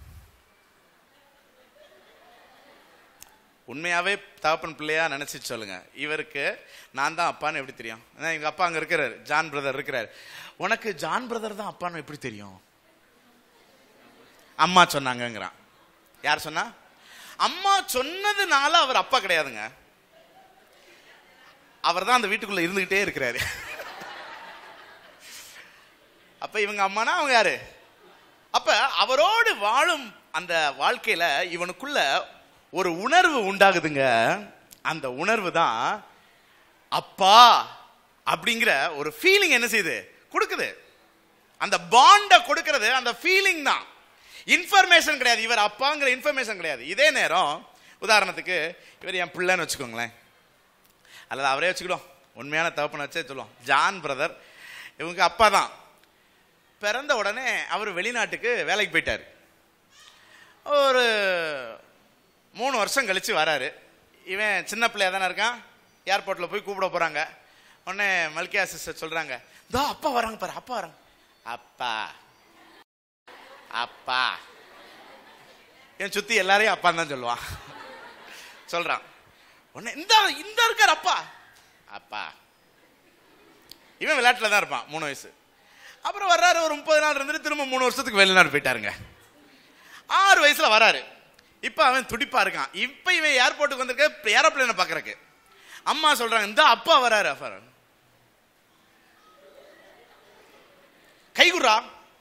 உண்மையாவே தகப்பன் பிள்ளையா நினைச்சு சொல்லுங்க இவருக்கு நான் தான் அப்பான்னு எப்படி தெரியும் ஏன்னா எங்க அப்பா அங்க இருக்கிறார் ஜான் பிரதர் இருக்கிறார் உனக்கு ஜான் பிரதர் தான் அப்பான்னு எப்படி தெரியும் அம்மா சொன்னாங்கங்கிறான் யார் சொன்னா அம்மா சொன்னதுனால அவர் அப்பா கிடையாதுங்க அவர் தான் அந்த வீட்டுக்குள்ள இருந்துகிட்டே இருக்கிறாரு அப்ப இவங்க அம்மானா அவங்க யாரு அப்ப அவரோடு வாழும் அந்த வாழ்க்கையில இவனுக்குள்ள ஒரு உணர்வு உண்டாகுதுங்க அந்த உணர்வு தான் அப்பா அப்படிங்கிற ஒரு ஃபீலிங் என்ன செய்யுது கொடுக்குது அந்த பாண்ட கொடுக்கிறது அந்த ஃபீலிங் தான் இன்ஃபர்மேஷன் கிடையாது இவர் அப்பாங்கிற இன்ஃபர்மேஷன் கிடையாது இதே நேரம் உதாரணத்துக்கு இவர் என் பிள்ளைன்னு வச்சுக்கோங்களேன் அல்லது அவரே வச்சுக்கிடும் உண்மையான தகப்பனை வச்சே சொல்லுவோம் ஜான் பிரதர் இவங்க அப்பா தான் பிறந்த உடனே அவர் வெளிநாட்டுக்கு வேலைக்கு போயிட்டார் ஒரு மூணு வருஷம் கழிச்சு வராரு இவன் சின்ன பிள்ளையா தானே இருக்கான் ஏர்போர்ட்டில் போய் கூப்பிட போறாங்க உடனே மல்கியா சிஸ்டர் சொல்றாங்க தோ அப்பா வராங்க பாரு அப்பா வராங்க அப்பா அப்பா என் சுத்தி எல்லாரையும் அப்பான்னு தான் சொல்லுவான் சொல்றான் உடனே இந்த இந்த இருக்கார் அப்பா அப்பா இவன் விளையாட்டுல தான் இருப்பான் மூணு வயசு அப்புறம் வர்றாரு ஒரு முப்பது நாள் இருந்துட்டு திரும்ப மூணு வருஷத்துக்கு வெளிநாடு போயிட்டாருங்க ஆறு வயசுல வராரு இப்ப அவன் துடிப்பா இருக்கான் இப்ப இவன் ஏர்போர்ட்டுக்கு வந்திருக்க ஏரோப்ளேனை பாக்குறக்கு அம்மா சொல்றாங்க இந்த அப்பா வராரு அப்பா கைகுறா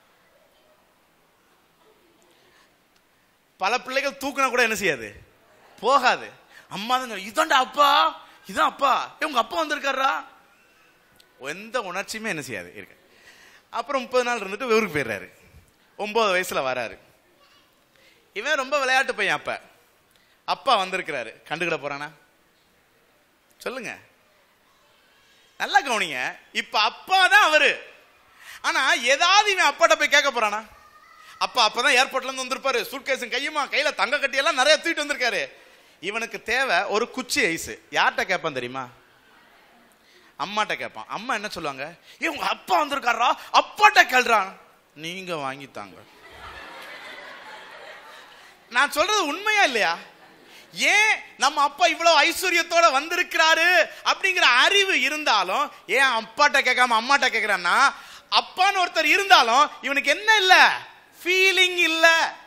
பல பிள்ளைகள் தூக்கினா கூட என்ன செய்யாது போகாது அம்மா தான் சொல்லும், இதான்டா அப்பா இதான் அப்பா ஏய், உங்க அப்பா வந்திருக்காரா எந்த உணர்ச்சியுமே என்ன செய்யாது இருக்கு அப்புறம் முப்பது நாள் இருந்துட்டு ஊருக்கு போயிடுறாரு ஒன்பது வயசுல வராரு இவன் ரொம்ப விளையாட்டு பையன் அப்ப அப்பா வந்திருக்கிறாரு கண்டுக்கிட போறானா சொல்லுங்க நல்லா கவனிங்க இப்ப அப்பா தான் அவரு ஆனா ஏதாவது இவன் அப்பாட்ட போய் கேட்க போறானா அப்பா அப்பதான் ஏர்போர்ட்ல இருந்து வந்திருப்பாரு சூட்கேஸும் கையுமா கையில தங்க கட்டி எல்லாம் நிறைய தூக்கிட்டு வந்திருக்காரு இவனுக்கு தேவை ஒரு குச்சி ஐஸ் யார்கிட்ட கேட்பான் தெரியுமா அம்மாட்ட கேட்பான் அம்மா என்ன சொல்லுவாங்க ஏ உங்க அப்பா வந்திருக்காரா அப்பாட்ட கேள்றான் நீங்க வாங்கித்தாங்க நான் சொல்றது உண்மையா இல்லையா ஏன் நம்ம அப்பா இவ்வளவு ஐஸ்வர்யத்தோட வந்திருக்கிறாரு அப்படிங்கிற அறிவு இருந்தாலும் ஏன் அப்பாட்ட கேட்காம அம்மாட்ட கேட்கிறான்னா அப்பான்னு ஒருத்தர் இருந்தாலும் இவனுக்கு என்ன இல்ல ஃபீலிங் இல்ல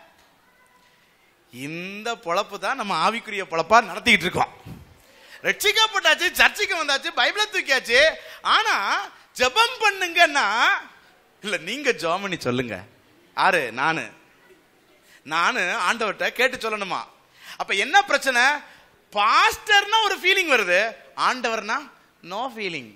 இந்த பொழப்பு தான் நம்ம ஆவிக்குரிய பொழப்பா நடத்திக்கிட்டு இருக்கோம் ரட்சிக்கப்பட்டாச்சு சர்ச்சுக்கு வந்தாச்சு பைபிளை தூக்கியாச்சு ஆனா ஜெபம் பண்ணுங்கன்னா இல்ல நீங்க ஜெபம் பண்ணி சொல்லுங்க யாரு நானு நானு ஆண்டவர்கிட்ட கேட்டு சொல்லணுமா அப்ப என்ன பிரச்சனை பாஸ்டர்னா ஒரு ஃபீலிங் வருது ஆண்டவர்னா நோ ஃபீலிங்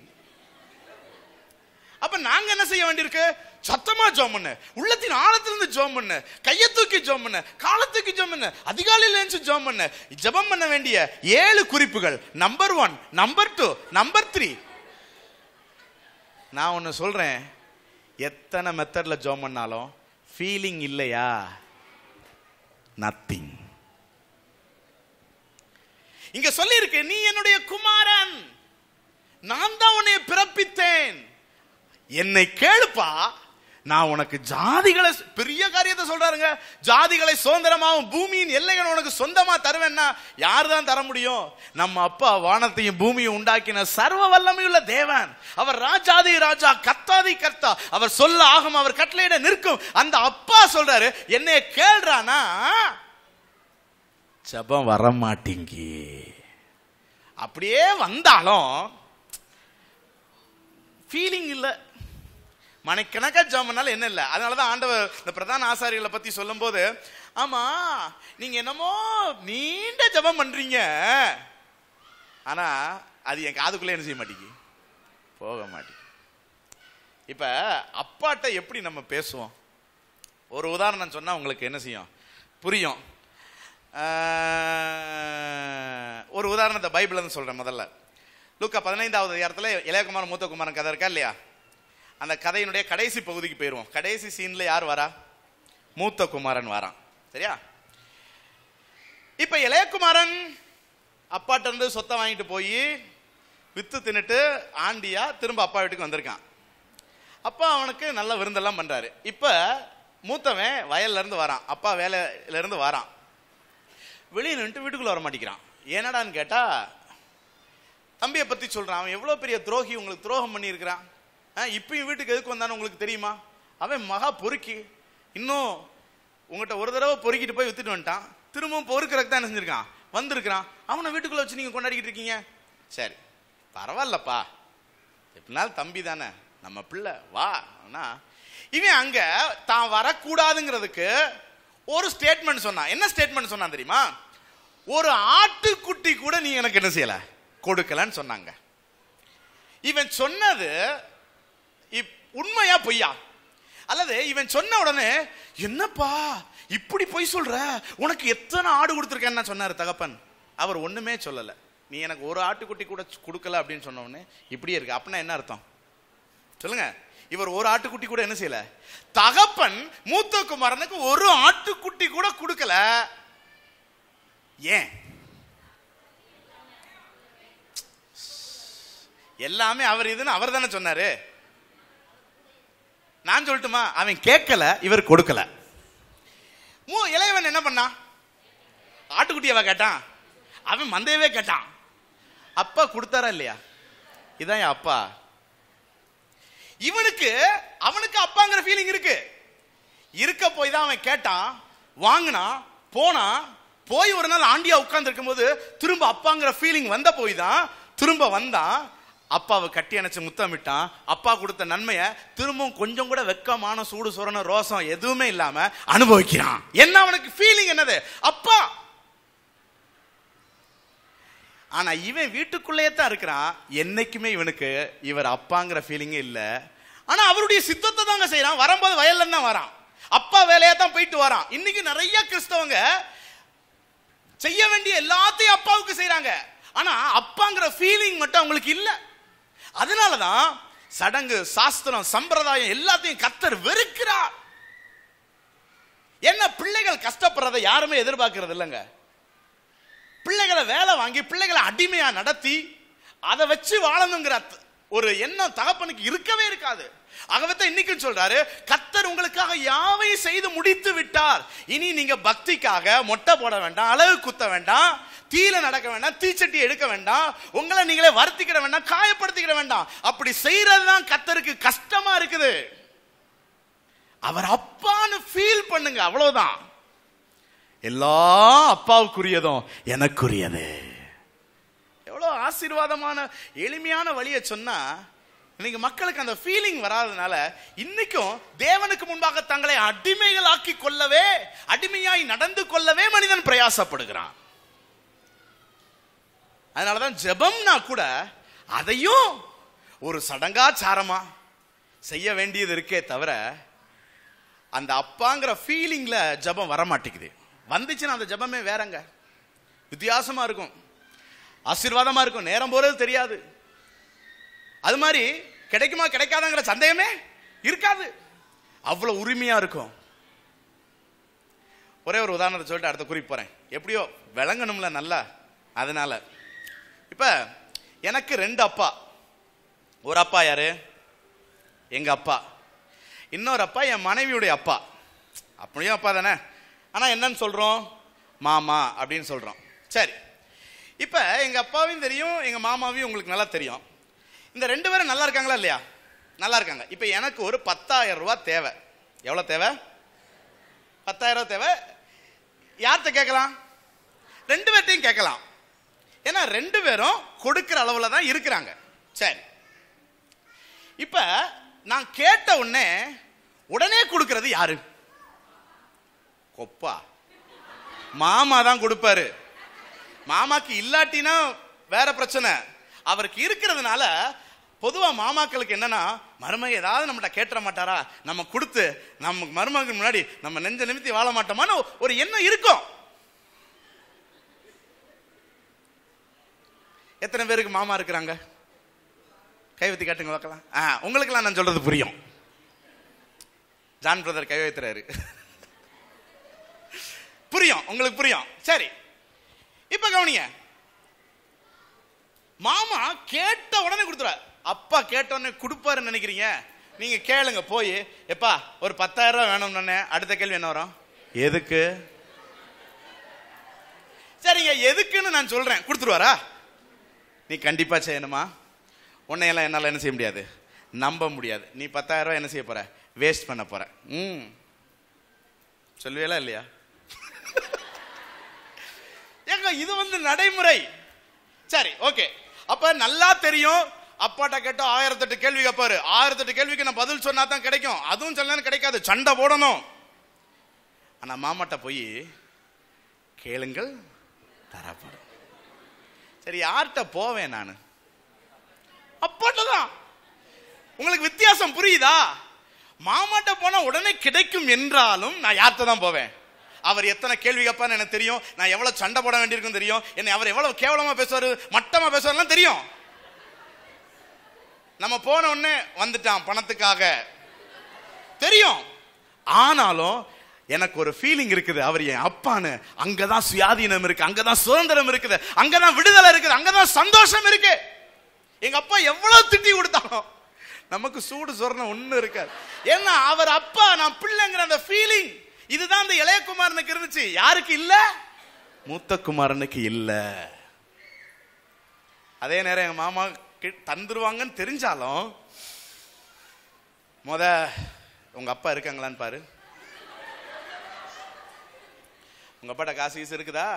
அப்ப நாங்க என்ன செய்ய வேண்டியிருக்கு சத்தமா ஜோம் பண்ணு உள்ளத்தின் ஆழத்திலிருந்து ஜோம் பண்ணு கையை தூக்கி ஜோம் பண்ணு காலை தூக்கி ஜோம் பண்ணு அதிகாலையில எழுந்து ஜோம் பண்ணு ஜெபம் பண்ண வேண்டிய ஏழு குறிப்புகள் number one number two number three நான் ஒன்னு சொல்றேன் எத்தனை மெத்தட்ல ஜோம் பண்ணாலும் ஃபீலிங் இல்லையா நத்திங் இங்க சொல்லி இருக்கு நீ என்னுடைய குமாரன் நான் தான் உன்னை பிறப்பித்தேன் என்னை கேளுப்பா நான் உனக்கு ஜாதிகளை பெரிய காரியத்தை சொல்றாருங்க ஜாதிகளை சுதந்திரமாவும் பூமியின் எல்லைகளை உனக்கு சொந்தமா தருவேன்னா யார் தான் தர முடியும் நம்ம அப்பா வானத்தையும் பூமியும் உண்டாக்கின சர்வ வல்லமையுள்ள தேவன் அவர் ராஜாதி ராஜா கத்தாதி கர்த்தா அவர் சொல்ல ஆகும் அவர் கட்டளையிட நிற்கும் அந்த அப்பா சொல்றாரு என்னைய கேள்றானா ஜபம் வர மாட்டீங்க அப்படியே வந்தாலும் ஃபீலிங் இல்லை மணிக்கணக்கா ஜெபம் பண்ணாலும் என்ன இல்லை அதனால தான் ஆண்டவர் இந்த பிரதான ஆசாரிகளை பத்தி சொல்லும்போது ஆமா நீங்க என்னமோ நீண்ட ஜெபம் பண்றீங்க ஆனா அது என் காதுக்குள்ளே என்ன செய்ய மாட்டேங்கி போக மாட்டேங்குது இப்ப அப்பாட்ட எப்படி நம்ம பேசுவோம் ஒரு உதாரணம் சொன்னா உங்களுக்கு என்ன செய்யும் புரியும் ஆஹ், ஒரு உதாரணத்தை பைபிள்ல இருந்து சொல்றேன் முதல்ல லூக்கா பதினைந்தாவது அதிகாரத்துல இளையகுமாரன் மூத்தகுமாரன் கதை இருக்கா இல்லையா அந்த கதையினுடைய கடைசி பகுதிக்கு போயிருவோம் கடைசி சீன்ல யார் வரா மூத்த குமாரன் வரான் சரியா இப்ப இளையகுமாரன் அப்பாட்ட இருந்து சொத்தை வாங்கிட்டு போய் வித்து தின்னுட்டு ஆண்டியா திரும்ப அப்பா வீட்டுக்கு வந்திருக்கான் அப்பா அவனுக்கு நல்ல விருந்தெல்லாம் பண்றாரு இப்ப மூத்தவன் வயல்ல இருந்து வரான் அப்பா வேலையில இருந்து வரான் வெளியே நின்னுட்டு வீட்டுக்குள்ள வர மாட்டேங்கிறான் என்னடான்னு கேட்டா தம்பியை பத்தி சொல்றான் அவன் எவ்வளவு பெரிய துரோகி உங்களுக்கு துரோகம் பண்ணி இருக்கிறான் இப்பயும் வீட்டுக்கு எதுக்கு வந்தான்னு உங்களுக்கு தெரியுமா அவன் மகா பொறுக்கி இன்னும் உங்ககிட்ட ஒரு தடவை பொறுக்கிட்டு போய் வித்துட்டு வந்துட்டான் திரும்பவும் பொறுக்கிறதுக்கு தான் என்ன செஞ்சிருக்கான் வந்திருக்கிறான் அவனை வீட்டுக்குள்ள வச்சு நீங்க கொண்டாடிக்கிட்டு இருக்கீங்க சரி பரவாயில்லப்பா எப்படினாலும் தம்பி தானே நம்ம பிள்ளை வா ஆனா இவன் அங்க தான் வரக்கூடாதுங்கிறதுக்கு ஒரு ஸ்டேட்மெண்ட் சொன்னான் என்ன ஸ்டேட்மெண்ட் சொன்னான் தெரியுமா ஒரு ஆட்டுக்குட்டி கூட நீ எனக்கு என்ன செய்யல கொடுக்கலன்னு சொன்னாங்க இவன் சொன்னது இப்- உண்மையா பொய்யா அல்லது இவன் சொன்ன உடனே என்னப்பா இப்படி பொய் சொல்ற உனக்கு எத்தனை ஆடு கொடுத்துருக்கேன்னு சொன்னாரு தகப்பன் அவர் ஒண்ணுமே சொல்லல நீ எனக்கு ஒரு ஆட்டுக்குட்டி கூட கொடுக்கல அப்படின்னு சொன்ன உடனே இப்படியே இருக்கு அப்படின்னா என்ன அர்த்தம் சொல்லுங்க இவர் ஒரு ஆட்டுக்குட்டி கூட என்ன செய்யல தகப்பன் மூத்த குமாரனுக்கு ஒரு ஆட்டுக்குட்டி கூட கொடுக்கல ஏன் எல்லாமே அவர் இதுன்னு அவர் தானே சொன்னாரு நான் சொல்லட்டுமா அவன் கேட்கல இவர் கொடுக்கல மூ இளையவன் என்ன பண்ணான் ஆட்டுக்குட்டியவா கேட்டான் அவன் மந்தையவே கேட்டான் அப்பா கொடுத்தாரா இல்லையா இதான் என் அப்பா இவனுக்கு அவனுக்கு அப்பாங்கிற ஃபீலிங் இருக்கு இருக்க போய் தான் அவன் கேட்டான் வாங்கினான் போனான் போய் ஒரு நாள் ஆண்டியா உட்கார்ந்து இருக்கும்போது திரும்ப அப்பாங்கிற ஃபீலிங் வந்த போய் தான் திரும்ப வந்தான் அப்பாவை கட்டி அணைச்சு முத்தமிட்டான் அப்பா கொடுத்த நன்மையை திரும்பவும் கொஞ்சம் கூட வெக்கமான சூடு சுரண ரோசம் எதுவுமே இல்லாம அனுபவிக்கிறான் என்ன அவனுக்கு ஃபீலிங் என்னது அப்பா ஆனா இவன் வீட்டுக்குள்ளேயே தான் இருக்கிறான் என்னைக்குமே இவனுக்கு இவர் அப்பாங்கிற ஃபீலிங்கே இல்ல ஆனா அவருடைய சித்தத்தை தாங்க செய்யறான் வரும்போது வயல்ல இருந்து தான் வரான் அப்பா வேலையா தான் போயிட்டு வரான் இன்னைக்கு நிறைய கிறிஸ்தவங்க செய்ய வேண்டிய எல்லாத்தையும் அப்பாவுக்கு செய்றாங்க ஆனா அப்பாங்கிற ஃபீலிங் மட்டும் அவங்களுக்கு இல்ல அதனாலதான் சடங்கு சாஸ்திரம் சம்பிரதாயம் எல்லாத்தையும் கத்தர் வெறுக்கிறார் என்ன பிள்ளைகள் கஷ்டப்படுறதை யாருமே எதிர்பார்க்கறது இல்லைங்க பிள்ளைகளை வேலை வாங்கி பிள்ளைகளை அடிமையா நடத்தி அதை வச்சு வாழணுங்கிற அத்- ஒரு எண்ணம் தகப்பனுக்கு இருக்கவே இருக்காது ஆகவே தான் இன்னைக்கு சொல்றாரு கத்தர் உங்களுக்காக யாவையும் செய்து முடித்து விட்டார் இனி நீங்க பக்திக்காக மொட்டை போட வேண்டாம் அழகு குத்த வேண்டாம் தீல நடக்க வேண்டாம் தீச்சட்டி எடுக்க வேண்டாம் உங்களை நீங்களே வருத்திக்கிட வேண்டாம் காயப்படுத்திக்கிட வேண்டாம் அப்படி செய்யறது தான் கத்தருக்கு கஷ்டமா இருக்குது அவர் அப்பான்னு ஃபீல் பண்ணுங்க அவ்வளவுதான் எல்லா அப்பாவுக்குரியதும் எனக்குரியது எவ்வளவு ஆசீர்வாதமான எளிமையான வழியை சொன்னா இன்னைக்கு மக்களுக்கு அந்த ஃபீலிங் வராதனால இன்னைக்கும் தேவனுக்கு முன்பாக தங்களை அடிமைகளாக்கி கொள்ளவே அடிமையாய் நடந்து கொள்ளவே மனிதன் பிரயாசப்படுகிறான் அதனாலதான் ஜெபம்னா கூட அதையும் ஒரு சடங்காச்சாரமா செய்ய வேண்டியது இருக்கே தவிர அந்த அப்பாங்கிற ஃபீலிங்ல ஜெபம் வர மாட்டேங்குது வந்துச்சுன்னா அந்த ஜெபமே வேறங்க வித்தியாசமா இருக்கும் ஆசீர்வாதமா இருக்கும் நேரம் போறது தெரியாது அது மாதிரி கிடைக்குமா கிடைக்காதாங்கிற சந்தேகமே இருக்காது அவ்வளவு உரிமையா இருக்கும் ஒரே ஒரு உதாரணத்தை சொல்லிட்டு அடுத்த குறிப்பு போறேன் எப்படியோ விளங்கணும்ல நல்லா அதனால இப்ப எனக்கு ரெண்டு அப்பா ஒரு அப்பா யாரு எங்க அப்பா இன்னொரு அப்பா என் மனைவியுடைய அப்பா அப்படியும் அப்பா தானே ஆனா என்னன்னு சொல்றோம் மாமா அப்படின்னு சொல்றோம் சரி இப்ப எங்க அப்பாவையும் தெரியும் எங்க மாமாவையும் உங்களுக்கு நல்லா தெரியும் இந்த ரெண்டு பேரும் நல்லா இருக்காங்களா இல்லையா நல்லா இருக்காங்க இப்ப எனக்கு ஒரு பத்தாயிரம் ரூபாய் தேவை எவ்வளவு தேவை பத்தாயிரம் ரூபாய் தேவை யார்கிட்ட கேட்கலாம் ரெண்டு பேர்ட்டையும் கேட்கலாம் ஏன்னா ரெண்டு பேரும் கொடுக்கிற அளவுல தான் இருக்கிறாங்க சரி இப்ப நான் கேட்ட உடனே உடனே கொடுக்கிறது யாரு கொப்பா மாமா தான் கொடுப்பாரு மாமாக்கு இல்லாட்டினா வேற பிரச்சனை அவருக்கு இருக்கிறதுனால பொதுவா மாமாக்களுக்கு என்னன்னா மருமக ஏதாவது நம்மகிட்ட கேட்டுற மாட்டாரா நம்ம கொடுத்து நம்ம மருமகன் முன்னாடி நம்ம நெஞ்ச நிமித்தி வாழ மாட்டோமான்னு ஒரு எண்ணம் இருக்கும் எத்தனை பேருக்கு மாமா இருக்கிறாங்க கை வைத்து காட்டுங்க பார்க்கலாம் ஆ உங்களுக்கெல்லாம் நான் சொல்றது புரியும் ஜான் பிரதர் கை வைத்துறாரு புரியும் உங்களுக்கு புரியும் சரி இப்ப கவனிங்க மாமா கேட்ட உடனே கொடுத்துருவார் அப்பா கேட்ட உடனே கொடுப்பாருன்னு நினைக்கிறீங்க நீங்க கேளுங்க போய் எப்பா ஒரு பத்தாயிரம் ரூபாய் வேணும்னு அடுத்த கேள்வி என்ன வரும் எதுக்கு சரிங்க எதுக்குன்னு நான் சொல்றேன் கொடுத்துருவாரா நீ கண்டிப்பா செய்யணுமா உன்னையெல்லாம் என்னால என்ன செய்ய முடியாது நம்ப முடியாது நீ பத்தாயிரம் ரூபாய் என்ன செய்ய போற வேஸ்ட் பண்ண போற ம் சொல்லுவேலா இல்லையா ஏங்க இது வந்து நடைமுறை சரி ஓகே அப்ப நல்லா தெரியும் அப்பாட்ட கேட்டா ஆயிரத்தெட்டு கேள்வி கேட்பாரு ஆயிரத்தெட்டு கேள்விக்கு நான் பதில் சொன்னா தான் கிடைக்கும் அதுவும் சில நேரம் கிடைக்காது சண்டை போடணும் ஆனா மாமாட்ட போய் கேளுங்கள் தரப்படும் சரி யார்கிட்ட போவேன் நான் அப்பாட்ட தான் உங்களுக்கு வித்தியாசம் புரியுதா மாமாட்ட போனா உடனே கிடைக்கும் என்றாலும் நான் யார்கிட்ட தான் போவேன் அவர் எத்தனை கேள்வி கேட்பான்னு எனக்கு தெரியும் நான் எவ்வளவு சண்டை போட வேண்டியிருக்கும் தெரியும் என்னை அவர் எவ்வளவு கேவலமா பேசுவாரு மட்டமா பேசுவாருலாம் தெரியும் நம்ம போன உடனே வந்துட்டான் பணத்துக்காக தெரியும் ஆனாலும் எனக்கு ஒரு ஃபீலிங் இருக்குது அவர் என் அப்பான்னு அங்கதான் சுயாதீனம் இருக்கு அங்கதான் சுதந்திரம் இருக்குது அங்கதான் விடுதலை இருக்குது அங்கதான் சந்தோஷம் இருக்கு எங்க அப்பா எவ்வளவு திட்டி கொடுத்தாலும் நமக்கு சூடு சொரணம் ஒண்ணு இருக்காது ஏன்னா அவர் அப்பா நான் பிள்ளைங்கிற அந்த ஃபீலிங் இதுதான் அந்த இளையகுமாரனுக்கு இருந்துச்சு யாருக்கு இல்ல மூத்த குமாரனுக்கு இல்ல அதே நேரம் எங்க மாமா கி- தந்துருவாங்கன்னு தெரிஞ்சாலும் முத உங்க அப்பா இருக்காங்களான்னு பாரு உங்க அப்பாட்ட காசு கீசு இருக்குதா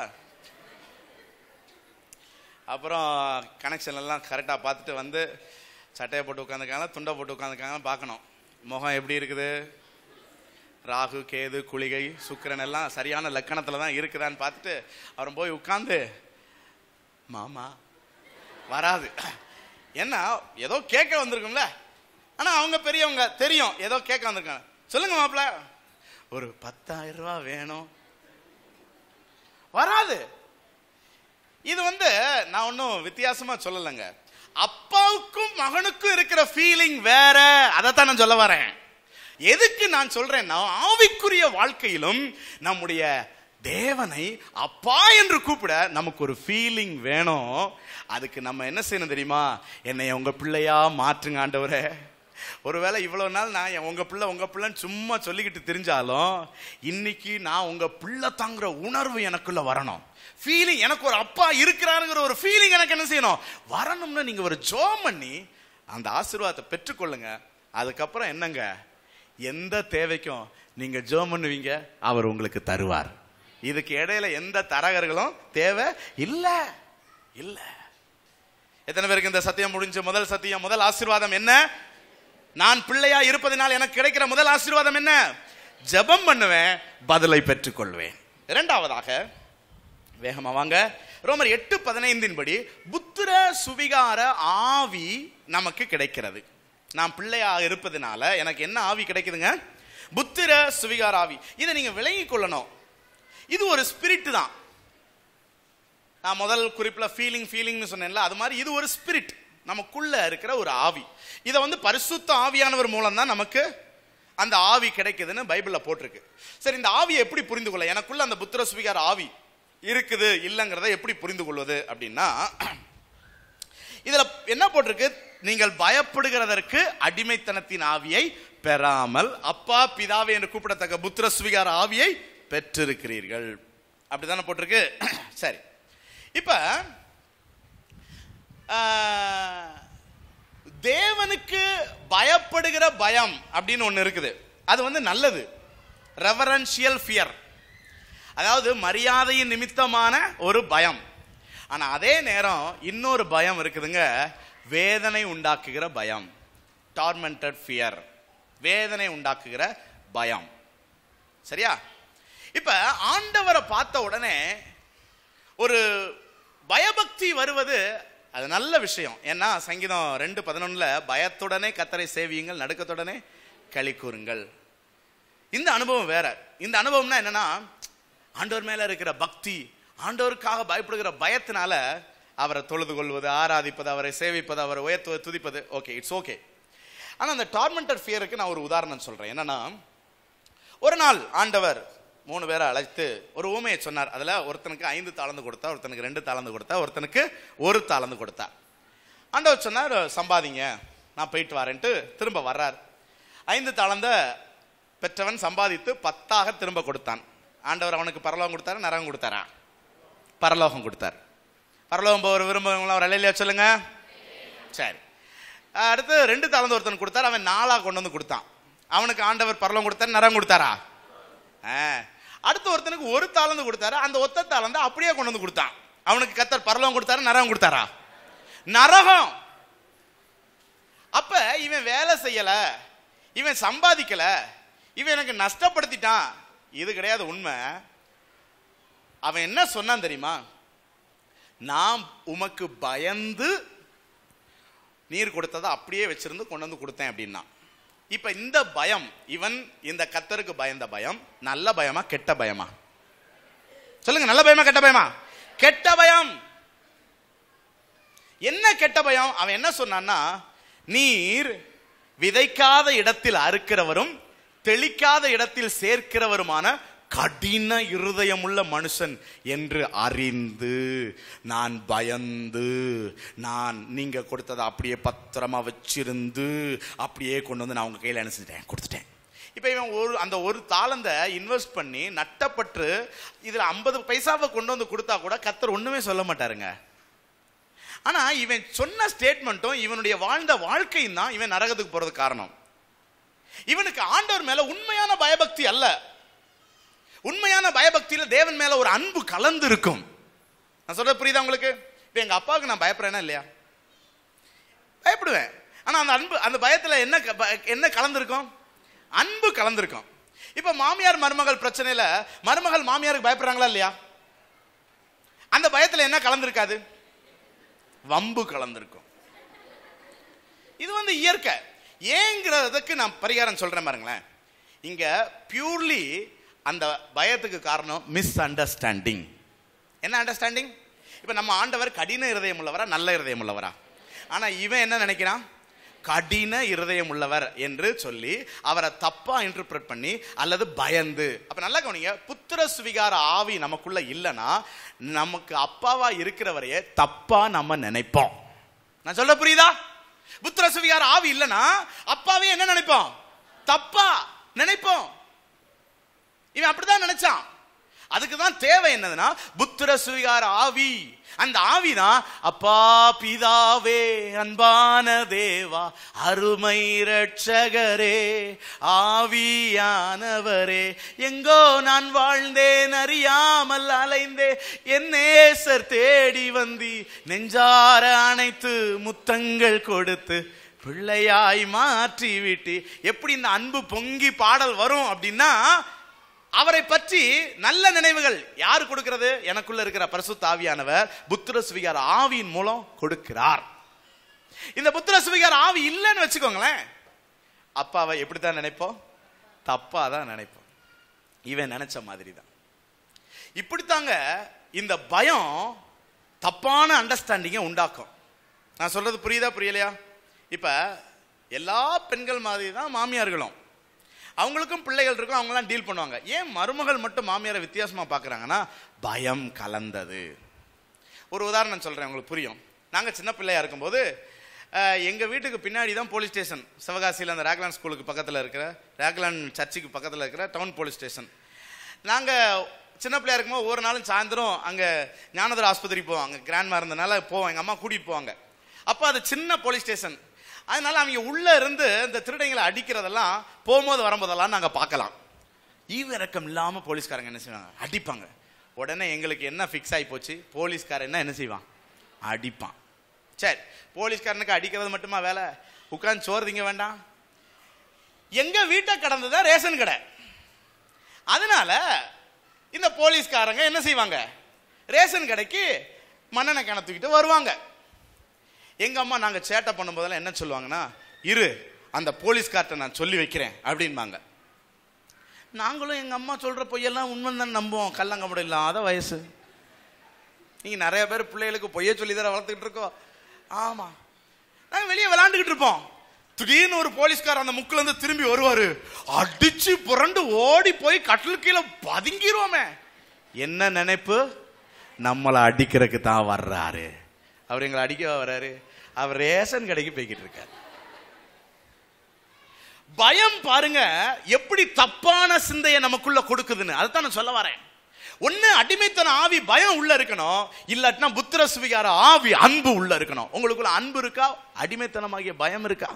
அப்புறம் கனெக்ஷன் எல்லாம் கரெக்டாக பார்த்துட்டு வந்து சட்டையை போட்டு உட்காந்துருக்காங்க துண்டை போட்டு உட்காந்துருக்காங்க பார்க்கணும் முகம் எப்படி இருக்குது ராகு கேது குளிகை சுக்கிரன் எல்லாம் சரியான லக்கணத்தில் தான் இருக்குதான்னு பார்த்துட்டு அவன் போய் உட்காந்து மாமா வராது என்ன ஏதோ கேட்க வந்திருக்கும்ல ஆனா அவங்க பெரியவங்க தெரியும் ஏதோ கேட்க வந்திருக்காங்க சொல்லுங்க மாப்பிள்ள ஒரு பத்தாயிரம் ரூபாய் வேணும் வராது இது வந்து நான் ஒன்றும் வித்தியாசமா சொல்லலைங்க அப்பாவுக்கும் மகனுக்கும் இருக்கிற ஃபீலிங் வேற அதைத்தான் நான் சொல்ல வரேன் எதுக்கு நான் சொல்றேன்னா ஆவிக்குரிய வாழ்க்கையிலும் நம்முடைய தேவனை அப்பா என்று கூப்பிட நமக்கு ஒரு ஃபீலிங் வேணும் அதுக்கு நம்ம என்ன செய்யணும் தெரியுமா என்னை உங்க பிள்ளையா மாற்றுங்க ஆண்டவரே ஒருவேளை இவ்வளவு நாள் நான் என் உங்க பிள்ளை உங்க பிள்ளைன்னு சும்மா சொல்லிக்கிட்டு தெரிஞ்சாலும் இன்னைக்கு நான் உங்க பிள்ளை தாங்குற உணர்வு எனக்குள்ள வரணும் ஃபீலிங் எனக்கு ஒரு அப்பா இருக்கிறாருங்கிற ஒரு ஃபீலிங் எனக்கு என்ன செய்யணும் வரணும்னு நீங்க ஒரு ஜோம் பண்ணி அந்த ஆசீர்வாதத்தை பெற்றுக்கொள்ளுங்க அதுக்கப்புறம் என்னங்க எந்த தேவைக்கும் நீங்க ஜோம் பண்ணுவீங்க அவர் உங்களுக்கு தருவார் இதுக்கு இடையில எந்த தரகர்களும் தேவை இல்ல இல்ல எத்தனை பேருக்கு இந்த சத்தியம் முடிஞ்ச முதல் சத்தியம் முதல் ஆசீர்வாதம் என்ன நான் பிள்ளையா இருப்பதனால் எனக்கு கிடைக்கிற முதல் ஆசீர்வாதம் என்ன ஜெபம் பண்ணுவேன் பதிலை பெற்றுக்கொள்வேன் இரண்டாவதாக வேகமா வாங்க ரோமர் எட்டு பதினைந்தின் படி புத்திர சுவிகார ஆவி நமக்கு கிடைக்கிறது நான் பிள்ளையா இருப்பதனால எனக்கு என்ன ஆவி கிடைக்குதுங்க புத்திர சுவிகார ஆவி இதை நீங்க விளங்கிக் கொள்ளணும் இது ஒரு ஸ்பிரிட் தான் நான் முதல் குறிப்பில் ஃபீலிங் ஃபீலிங்னு சொன்னேன்ல அது மாதிரி இது ஒரு ஸ்பிரிட் நமக்குள்ள இருக்கிற ஒரு ஆவி இதை வந்து பரிசுத்த ஆவியானவர் மூலம் தான் நமக்கு அந்த ஆவி கிடைக்குதுன்னு பைபிளில் போட்டிருக்கு சரி இந்த ஆவியை எப்படி புரிந்து கொள்ள எனக்குள்ள அந்த புத்திர சுவிகார ஆவி இருக்குது இல்லைங்கிறத எப்படி புரிந்து கொள்வது அப்படின்னா இதுல என்ன போட்டிருக்கு நீங்கள் பயப்படுகிறதற்கு அடிமைத்தனத்தின் ஆவியை பெறாமல் அப்பா பிதாவே என்று கூப்பிடத்தக்க புத்திர சுவிகார ஆவியை பெற்றிருக்கிறீர்கள் அப்படிதானே போட்டிருக்கு சரி இப்ப ஆஹ், தேவனுக்கு பயப்படுகிற பயம் அப்படின்னு ஒண்ணு இருக்குது அது வந்து நல்லது ரெவரன்ஷியல் ஃபியர் அதாவது மரியாதையின் நிமித்தமான ஒரு பயம் ஆனா அதே நேரம் இன்னொரு பயம் இருக்குதுங்க வேதனை உண்டாக்குகிற பயம் டார்மெண்டட் ஃபியர் வேதனை உண்டாக்குகிற பயம் சரியா இப்ப ஆண்டவரை பார்த்த உடனே ஒரு பயபக்தி வருவது அது நல்ல விஷயம் ஏன்னா சங்கீதம் ரெண்டு பதினொன்னுல பயத்துடனே கத்தரை சேவியுங்கள் நடுக்கத்துடனே களி கூறுங்கள் இந்த அனுபவம் வேற இந்த அனுபவம்னா என்னன்னா ஆண்டவர் மேல இருக்கிற பக்தி ஆண்டவருக்காக பயப்படுகிற பயத்தினால அவரை தொழுது கொள்வது ஆராதிப்பது அவரை சேவிப்பது அவரை உயர்த்துவது துதிப்பது ஓகே இட்ஸ் ஓகே ஆனா அந்த டார்மெண்டட் ஃபியருக்கு நான் ஒரு உதாரணம் சொல்றேன் என்னன்னா ஒரு நாள் ஆண்டவர் மூணு பேரை அழைத்து ஒரு ஊமையை சொன்னார் அதுல ஒருத்தனுக்கு ஐந்து தாளந்து கொடுத்தா ஒருத்தனுக்கு ரெண்டு தாளந்து கொடுத்தா ஒருத்தனுக்கு ஒரு தாளந்து கொடுத்தா ஆண்டவர் சொன்னார் சம்பாதிங்க நான் போயிட்டு வரேன்ட்டு திரும்ப வர்றார் ஐந்து தாளந்த பெற்றவன் சம்பாதித்து பத்தாக திரும்ப கொடுத்தான் ஆண்டவர் அவனுக்கு பரலோகம் கொடுத்தாரு நரகம் கொடுத்தாரா பரலோகம் கொடுத்தார் பரலோகம் போகிற விரும்புகிறவங்களாம் ஒரு அலையிலையா சொல்லுங்க சரி அடுத்து ரெண்டு தாளந்து ஒருத்தன் கொடுத்தார் அவன் நாலா கொண்டு வந்து கொடுத்தான் அவனுக்கு ஆண்டவர் பரலோகம் கொடுத்தாரு நரகம் கொடுத்தாரா ஆ. அடுத்து ஒருத்தனுக்கு ஒரு தாளந்து கொடுத்தாரு அந்த ஒத்த தாளந்து அப்படியே கொண்டு வந்து கொடுத்தான் அவனுக்கு கத்தர் பரலோகம் கொடுத்தாரு நரகம் கொடுத்தாரா நரகம் அப்ப இவன் வேலை செய்யல இவன் சம்பாதிக்கல இவன் எனக்கு நஷ்டப்படுத்திட்டான் இது கிடையாது உண்மை அவன் என்ன சொன்னான் தெரியுமா நான் உமக்கு பயந்து நீர் கொடுத்ததை அப்படியே வச்சிருந்து கொண்டு வந்து கொடுத்தேன் அப்படின்னா இப்ப இந்த பயம் இவன் இந்த கத்தருக்கு பயந்த பயம் நல்ல பயமா கெட்ட பயமா சொல்லுங்க நல்ல பயமா கெட்ட பயமா கெட்ட பயம் என்ன கெட்ட பயம் அவன் என்ன சொன்னான்னா நீர் விதைக்காத இடத்தில் அறுக்கிறவரும் தெளிக்காத இடத்தில் சேர்க்கிறவருமான கடின இருதயமுள்ள மனுஷன் என்று அறிந்து நான் பயந்து நான் நீங்க கொடுத்ததை அப்படியே பத்திரமா வச்சிருந்து அப்படியே கொண்டு வந்து நான் உங்க கையில என்ன செஞ்சிட்டேன் கொடுத்துட்டேன் இப்ப இவன் ஒரு அந்த ஒரு தாளந்த இன்வெஸ்ட் பண்ணி நட்டப்பட்டு இதுல ஐம்பது பைசாவை கொண்டு வந்து கொடுத்தா கூட கத்தர் ஒண்ணுமே சொல்ல மாட்டாருங்க ஆனா இவன் சொன்ன ஸ்டேட்மெண்ட்டும் இவனுடைய வாழ்ந்த வாழ்க்கையும் தான் இவன் நரகத்துக்கு போறதுக்கு காரணம் இவனுக்கு ஆண்டவர் மேல உண்மையான பயபக்தி அல்ல உண்மையான பயபக்தியில தேவன் மேல ஒரு அன்பு கலந்து இருக்கும் நான் சொல்றது புரியுதா உங்களுக்கு இப்ப எங்க அப்பாவுக்கு நான் பயப்படுறேனா இல்லையா பயப்படுவேன் ஆனா அந்த அன்பு அந்த பயத்துல என்ன க- ப- என்ன கலந்திருக்கும் அன்பு கலந்திருக்கும் இப்ப மாமியார் மருமகள் பிரச்சனையில மருமகள் மாமியாருக்கு பயப்படுறாங்களா இல்லையா அந்த பயத்துல என்ன கலந்திருக்காது வம்பு கலந்திருக்கும் இது வந்து இயற்கை ஏங்கிறதுக்கு நான் பரிகாரம் சொல்றேன் பாருங்களேன் இங்க பியூர்லி அந்த பயத்துக்கு காரணம் மிஸ் அண்டர்ஸ்டாண்டிங் என்ன அண்டர்ஸ்டாண்டிங் இப்ப நம்ம ஆண்டவர் கடின இருதயம் உள்ளவரா நல்ல இருதயம் உள்ளவரா ஆனா இவன் என்ன நினைக்கிறான் கடின இருதயம் உள்ளவர் என்று சொல்லி அவரை தப்பா இன்டர்பிரட் பண்ணி அல்லது பயந்து அப்ப நல்லா கவனிங்க புத்திர சுவிகார ஆவி நமக்குள்ள இல்லைன்னா நமக்கு அப்பாவா இருக்கிறவரையே தப்பா நம்ம நினைப்போம் நான் சொல்ல புரியுதா புத்திர சுவிகார ஆவி இல்லனா அப்பாவே என்ன நினைப்போம் தப்பா நினைப்போம் இவன் அப்படிதான் நினைச்சான் அதுக்கு தான் தேவை என்னதுன்னா புத்திர சுவிகார ஆவி அந்த ஆவிதான் அப்பா பிதாவே அன்பான தேவா அருமை ரட்சகரே ஆவியானவரே எங்கோ நான் வாழ்ந்தேன் அறியாமல் அலைந்தே என் நேசர் தேடி வந்தி நெஞ்சார அணைத்து முத்தங்கள் கொடுத்து பிள்ளையாய் மாற்றி விட்டு எப்படி இந்த அன்பு பொங்கி பாடல் வரும் அப்படின்னா அவரை பற்றி நல்ல நினைவுகள் யார் கொடுக்கிறது எனக்குள்ள இருக்கிற பரிசுத்த ஆவியானவர் புத்திர சுவிகார ஆவியின் மூலம் கொடுக்கிறார் இந்த புத்திர சுவிகார ஆவி இல்லைன்னு வச்சுக்கோங்களேன் அப்பாவை எப்படித்தான் நினைப்போம் தப்பா தான் நினைப்போம் இவன் நினைச்ச மாதிரி தான் இப்படித்தாங்க இந்த பயம் தப்பான அண்டர்ஸ்டாண்டிங்கை உண்டாக்கும் நான் சொல்றது புரியுதா புரியலையா இப்ப எல்லா பெண்கள் மாதிரி தான் மாமியார்களும் அவங்களுக்கும் பிள்ளைகள் இருக்கும் அவங்களாம் டீல் பண்ணுவாங்க ஏன் மருமகள் மட்டும் மாமியாரை வித்தியாசமா பார்க்கறாங்கன்னா பயம் கலந்தது ஒரு உதாரணம் சொல்றேன் உங்களுக்கு புரியும் நாங்க சின்ன பிள்ளையா இருக்கும்போது அஹ், எங்க வீட்டுக்கு பின்னாடி தான் போலீஸ் ஸ்டேஷன் சிவகாசியில் அந்த ராக்லாண்ட் ஸ்கூலுக்கு பக்கத்தில் இருக்கிற ராக்லாண்ட் சர்ச்சுக்கு பக்கத்தில் இருக்கிற டவுன் போலீஸ் ஸ்டேஷன் நாங்க சின்ன பிள்ளையா இருக்கும்போது ஒவ்வொரு நாளும் சாயந்தரம் அங்க ஞானதர் ஆஸ்பத்திரி போவோம் அங்க கிராண்ட்மா இருந்தனால போவோம் எங்க அம்மா கூட்டிட்டு போவாங்க அப்போ அது சின்ன போலீஸ் ஸ்டேஷன் அதனால அவங்க உள்ள இருந்து இந்த திருடங்களை அடிக்கிறதெல்லாம் போகும்போது வரும்போதெல்லாம் நாங்க பார்க்கலாம் ஈவு இறக்கம் இல்லாம போலீஸ்காரங்க என்ன செய்வாங்க அடிப்பாங்க உடனே எங்களுக்கு என்ன ஃபிக்ஸ் ஆகி போச்சு போலீஸ்காரன் என்ன என்ன செய்வான் அடிப்பான் சரி போலீஸ்காரனுக்கு அடிக்கிறது மட்டுமா வேலை உட்கார்ந்து சோறு திங்க வேண்டாம் எங்க வீட்டை கடந்துதான் ரேஷன் கடை அதனால இந்த போலீஸ்காரங்க என்ன செய்வாங்க ரேஷன் கடைக்கு மண்ணெண்ணெய் கிண தூக்கிட்டு வருவாங்க எங்க அம்மா நாங்க சேட்டை பண்ணும்போதெல்லாம் என்ன சொல்லுவாங்கன்னா இரு அந்த போலீஸ்கார்ட்ட நான் சொல்லி வைக்கிறேன் அப்படின்பாங்க நாங்களும் எங்க அம்மா சொல்ற பொய்யெல்லாம் உண்மை தான் நம்புவோம் கல்லங்கமுடம் இல்லாத வயசு நீங்க நிறைய பேர் பிள்ளைகளுக்கு பொய்ய சொல்லி தர வளர்த்துக்கிட்டு இருக்கோம் ஆமா நாங்க வெளியே விளையாண்டுக்கிட்டு இருப்போம் திடீர்னு ஒரு போலீஸ்கார் அந்த முக்குல இருந்து திரும்பி வருவாரு அடிச்சு புரண்டு ஓடி போய் கட்டில் கீழே பதுங்கிருவோமே என்ன நினைப்பு நம்மளை அடிக்கிறதுக்கு தான் வர்றாரு அவர் எங்களை அடிக்க வர்றாரு அவர் ரேஷன் கடைக்கு போய்கிட்டு இருக்காரு பயம் பாருங்க எப்படி தப்பான சிந்தையை நமக்குள்ள கொடுக்குதுன்னு அதைத்தான் நான் சொல்ல வரேன் ஒண்ணு அடிமைத்தன ஆவி பயம் உள்ள இருக்கணும் இல்லாட்டினா புத்திர சுவிகார ஆவி அன்பு உள்ள இருக்கணும் உங்களுக்குள்ள அன்பு இருக்கா அடிமைத்தனமாகிய பயம் இருக்கா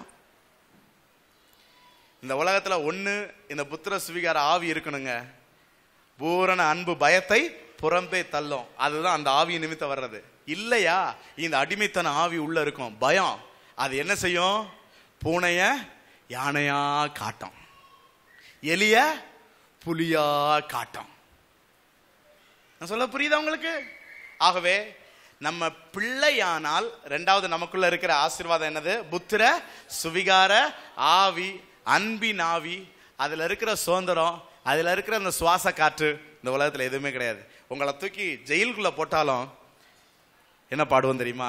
இந்த உலகத்துல ஒண்ணு இந்த புத்திர சுவிகார ஆவி இருக்கணுங்க பூரண அன்பு பயத்தை புறம்பே தள்ளும் அதுதான் அந்த ஆவி நிமித்தம் வர்றது இல்லையா இந்த அடிமைத்தன ஆவி உள்ள இருக்கும் பயம் அது என்ன செய்யும் பூனைய யானையா காட்டும் எலிய புலியா காட்டும் நான் சொல்ல புரியுதா உங்களுக்கு ஆகவே நம்ம பிள்ளையானால் ரெண்டாவது நமக்குள்ள இருக்கிற ஆசீர்வாதம் என்னது புத்திர சுவிகார ஆவி அன்பின் ஆவி அதுல இருக்கிற சுதந்திரம் அதுல இருக்கிற அந்த சுவாச காற்று இந்த உலகத்துல எதுவுமே கிடையாது உங்களை தூக்கி ஜெயிலுக்குள்ள போட்டாலும் என்ன பாடுவோம் தெரியுமா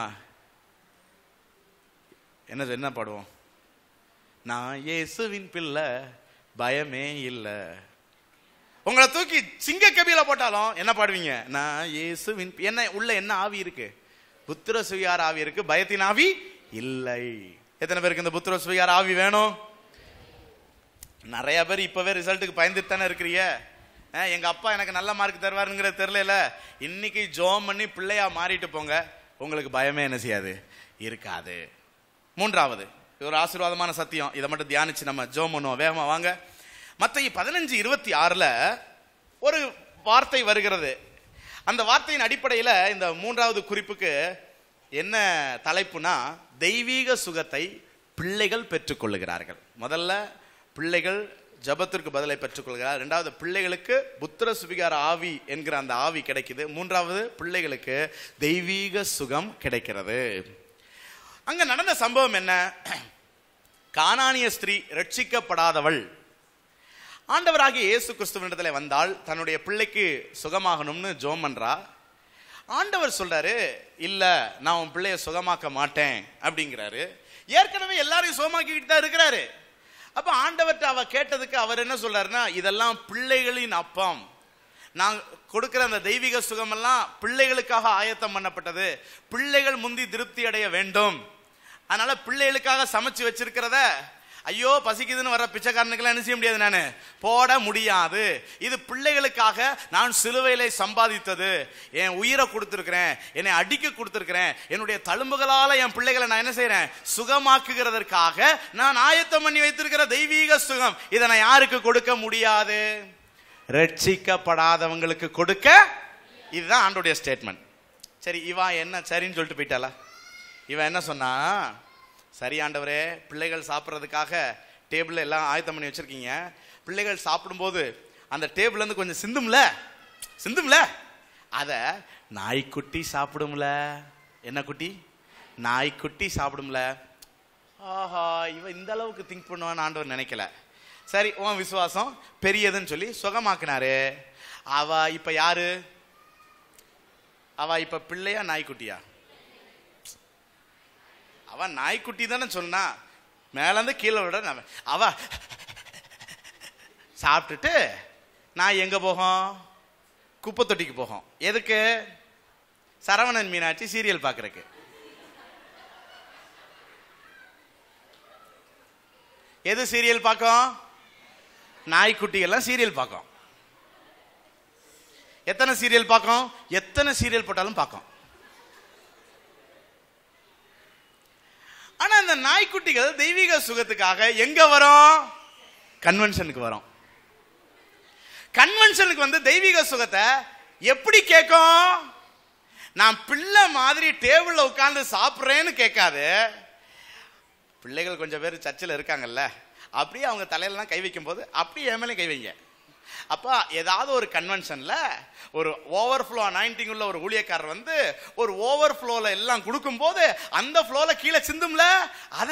என்ன என்ன பாடுவோம் நான் இயேசுவின் பிள்ளை பயமே இல்லை உங்களை தூக்கி சிங்க கபில போட்டாலும் என்ன பாடுவீங்க நான் இயேசுவின் பி- என்ன உள்ள என்ன ஆவி இருக்கு புத்திர சுவிகார ஆவி இருக்கு பயத்தின் ஆவி இல்லை எத்தனை பேருக்கு இந்த புத்திர சுவிகார ஆவி வேணும் நிறைய பேர் இப்பவே ரிசல்ட்டுக்கு பயந்துட்டு தானே இருக்கிறீங்க அஹ், எங்க அப்பா எனக்கு நல்ல மார்க் தருவாருங்கிற தெரியல இன்னைக்கு ஜோம் பண்ணி பிள்ளையா மாறிட்டு போங்க உங்களுக்கு பயமே என்ன செய்யாது இருக்காது மூன்றாவது இது ஒரு ஆசீர்வாதமான சத்தியம் இதை மட்டும் தியானிச்சு நம்ம ஜோம் பண்ணுவோம் வேகமா வாங்க மத்திய பதினஞ்சு இருபத்தி ஆறுல ஒரு வார்த்தை வருகிறது அந்த வார்த்தையின் அடிப்படையில் இந்த மூன்றாவது குறிப்புக்கு என்ன தலைப்புனா தெய்வீக சுகத்தை பிள்ளைகள் பெற்றுக்கொள்ளுகிறார்கள் முதல்ல பிள்ளைகள் ஜபத்திற்கு பதிலை பெற்றுக்கொள்கிறார் ரெண்டாவது பிள்ளைகளுக்கு புத்திர சுவிகார ஆவி என்கிற அந்த ஆவி கிடைக்குது மூன்றாவது பிள்ளைகளுக்கு தெய்வீக சுகம் கிடைக்கிறது அங்க நடந்த சம்பவம் என்ன கானானிய ஸ்திரீ ரட்சிக்கப்படாதவள் ஆண்டவராகிய இயேசு கிறிஸ்துவனிடத்துல வந்தால் தன்னுடைய பிள்ளைக்கு சுகமாகணும்னு ஜோம் பண்றா ஆண்டவர் சொல்றாரு இல்ல நான் உன் பிள்ளைய சுகமாக்க மாட்டேன் அப்படிங்கிறாரு ஏற்கனவே எல்லாரையும் சுகமாக்கிக்கிட்டு தான் இருக்கிறாரு அப்ப ஆண்டவர்கிட்ட அவ கேட்டதுக்கு அவர் என்ன சொல்றாருன்னா இதெல்லாம் பிள்ளைகளின் அப்பம் நான் கொடுக்கிற அந்த தெய்வீக சுகமெல்லாம் பிள்ளைகளுக்காக ஆயத்தம் பண்ணப்பட்டது பிள்ளைகள் முந்தி திருப்தி அடைய வேண்டும் அதனால பிள்ளைகளுக்காக சமைச்சு வச்சிருக்கிறத ஐயோ பசிக்குதுன்னு வர பிச்சைக்காரனுக்கெல்லாம் என்ன செய்ய முடியாது நான் போட முடியாது இது பிள்ளைகளுக்காக நான் சிலுவையில சம்பாதித்தது என் உயிரை கொடுத்துருக்கிறேன் என்னை அடிக்க கொடுத்துருக்கிறேன் என்னுடைய தழும்புகளால என் பிள்ளைகளை நான் என்ன செய்றேன் சுகமாக்குகிறதற்காக நான் ஆயத்தம் பண்ணி வைத்திருக்கிற தெய்வீக சுகம் இதை நான் யாருக்கு கொடுக்க முடியாது ரட்சிக்கப்படாதவங்களுக்கு கொடுக்க இதுதான் ஆண்டோடைய ஸ்டேட்மெண்ட் சரி இவன் என்ன சரின்னு சொல்லிட்டு போயிட்டாளா இவன் என்ன சொன்னா சரி ஆண்டவரே பிள்ளைகள் சாப்பிட்றதுக்காக டேபிள்ல எல்லாம் ஆயத்தம் பண்ணி வச்சிருக்கீங்க பிள்ளைகள் சாப்பிடும்போது அந்த டேபிள்ல இருந்து கொஞ்சம் சிந்தும்ல சிந்தும்ல அத நாய்க்குட்டி சாப்பிடும்ல என்ன குட்டி நாய்க்குட்டி சாப்பிடும்ல ஆஹா இவன் இந்த அளவுக்கு திங்க் பண்ணுவான்னு ஆண்டவர் நினைக்கல சரி உன் விசுவாசம் பெரியதுன்னு சொல்லி சுகமாக்குனாரு அவ இப்ப யாரு அவ இப்ப பிள்ளையா நாய்க்குட்டியா அவ நாய்க்குட்டி தானே சொன்னா மேல இருந்து கீழே விட நம்ம- அவ சாப்பிட்டுட்டு நான் எங்க போகும் குப்பை தொட்டிக்கு போகும் எதுக்கு சரவணன் மீனாட்சி சீரியல் பார்க்கறதுக்கு எது சீரியல் பார்க்கும் நாய்க்குட்டிகள்லாம் சீரியல் பார்க்கும் எத்தனை சீரியல் பார்க்கும் எத்தனை சீரியல் போட்டாலும் பார்க்கும் ஆனா அந்த நாய்க்குட்டிகள் தெய்வீக சுகத்துக்காக எங்க வரும் கன்வென்ஷனுக்கு வரும் கன்வென்ஷனுக்கு வந்து தெய்வீக சுகத்தை எப்படி கேட்கும் நான் பிள்ளை மாதிரி டேபிள்ல உட்கார்ந்து சாப்பிட்றேன்னு கேட்காது பிள்ளைகள் கொஞ்சம் பேர் சர்ச்சில் இருக்காங்கல்ல அப்படியே அவங்க தலையிலலாம் கை வைக்கும் போது அப்படியே என் மேலே கை வைங்க அப்போ ஏதாவது ஒரு கன்வென்ஷன்ல ஒரு ஓவர் ஃப்ளோ அனாயிண்டிங் உள்ள ஒரு ஊழியக்காரர் வந்து ஒரு ஓவர் ஃப்ளோல எல்லாம் கொடுக்கும்போது அந்த ஃப்ளோல கீழே சிந்தும்ல அத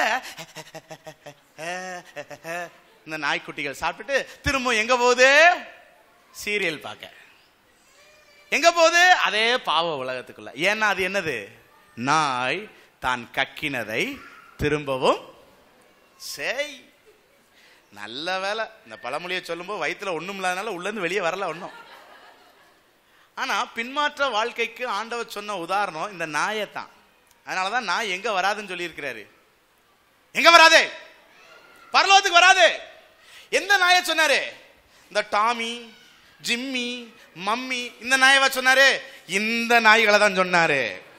இந்த நாய்க்குட்டிகள் சாப்பிட்டுட்டு திரும்ப எங்க போகுது சீரியல் பார்க்க எங்க போகுது அதே பாவ உலகத்துக்குள்ள ஏன்னா அது என்னது நாய் தான் கக்கினதை திரும்பவும் செய் நல்ல வேலை இந்த பழமொழியை சொல்லும்போது வயித்துல ஒண்ணும் இல்லாதனால உள்ள இருந்து வெளியே வரல ஒண்ணும் ஆனா பின்மாற்ற வாழ்க்கைக்கு ஆண்டவர் சொன்ன உதாரணம் இந்த நாயை தான் அதனாலதான் நாய் எங்க வராதுன்னு சொல்லியிருக்கிறாரு எங்க வராது பரலோகத்துக்கு வராது எந்த நாயை சொன்னாரு இந்த டாமி ஜிம்மி மம்மி இந்த நாயவா சொன்னாரு இந்த நாய்களை தான் சொன்னாரு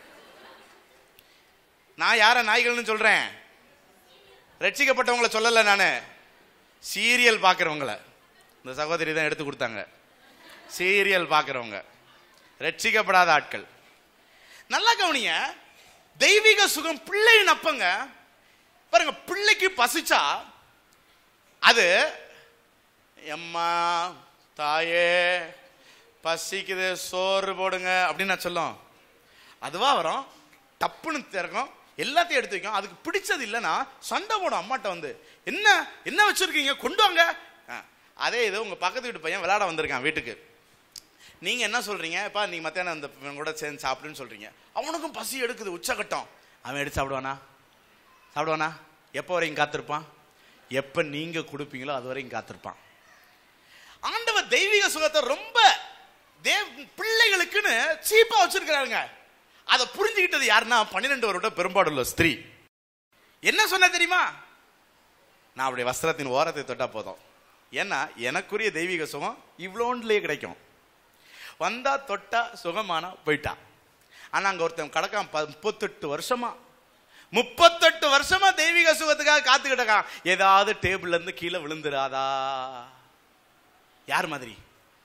நான் யார நாய்கள்னு சொல்றேன் ரட்சிக்கப்பட்டவங்கள சொல்லல நானு சீரியல் பார்க்குறவங்கள இந்த சகோதரி தான் எடுத்து கொடுத்தாங்க சீரியல் பார்க்குறவங்க ரட்சிக்கப்படாத ஆட்கள் நல்லா கவனிங்க தெய்வீக சுகம் பிள்ளை நப்பங்க பாருங்க பிள்ளைக்கு பசிச்சா அது எம்மா தாயே பசிக்குது சோறு போடுங்க அப்படின்னு நான் சொல்லும் அதுவா வரும் டப்புன்னு திறக்கும் எல்லாத்தையும் எடுத்து வைக்கும் அதுக்கு பிடிச்சது இல்லைன்னா சண்டை போடும் அம்மாட்ட வந்து என்ன என்ன வச்சிருக்கீங்க கொண்டு வாங்க ஆ, அதே இது உங்க பக்கத்து வீட்டு பையன் விளையாட வந்திருக்கான் வீட்டுக்கு நீங்க என்ன சொல்றீங்க பா நீங்க மத்தியானம் அந்த இவன் கூட சேர்ந்து சாப்பிடுன்னு சொல்றீங்க அவனுக்கும் பசி எடுக்குது உச்சகட்டம் அவன் எடுத்து சாப்பிடுவானா சாப்பிடுவானா எப்போ வரைக்கும் காத்திருப்பான் எப்ப நீங்க கொடுப்பீங்களோ அது வரைக்கும் காத்திருப்பான் ஆண்டவர் தெய்வீக சுகத்தை ரொம்ப தேவ் பிள்ளைகளுக்குன்னு சீப்பா வச்சிருக்கிறாருங்க அதை புரிஞ்சுக்கிட்டது யாருன்னா பன்னிரெண்டு வருட பெரும்பாடுள்ள ஸ்திரீ என்ன சொன்ன தெரியுமா நான் அவருடைய வஸ்திரத்தின் ஓரத்தை தொட்டா போதும் ஏன்னா எனக்குரிய தெய்வீக சுகம் இவ்வளோன்லயே கிடைக்கும் வந்தா தொட்டா சுகமானா போயிட்டா ஆனா அங்க ஒருத்தன் கிடக்கான் ப- முப்பத்தெட்டு வருஷமா முப்பத்தெட்டு வருஷமா தெய்வீக சுகத்துக்காக காத்துக்கிட்டு இருக்கான் ஏதாவது டேபிள்ல இருந்து கீழே விழுந்துராதா யார் மாதிரி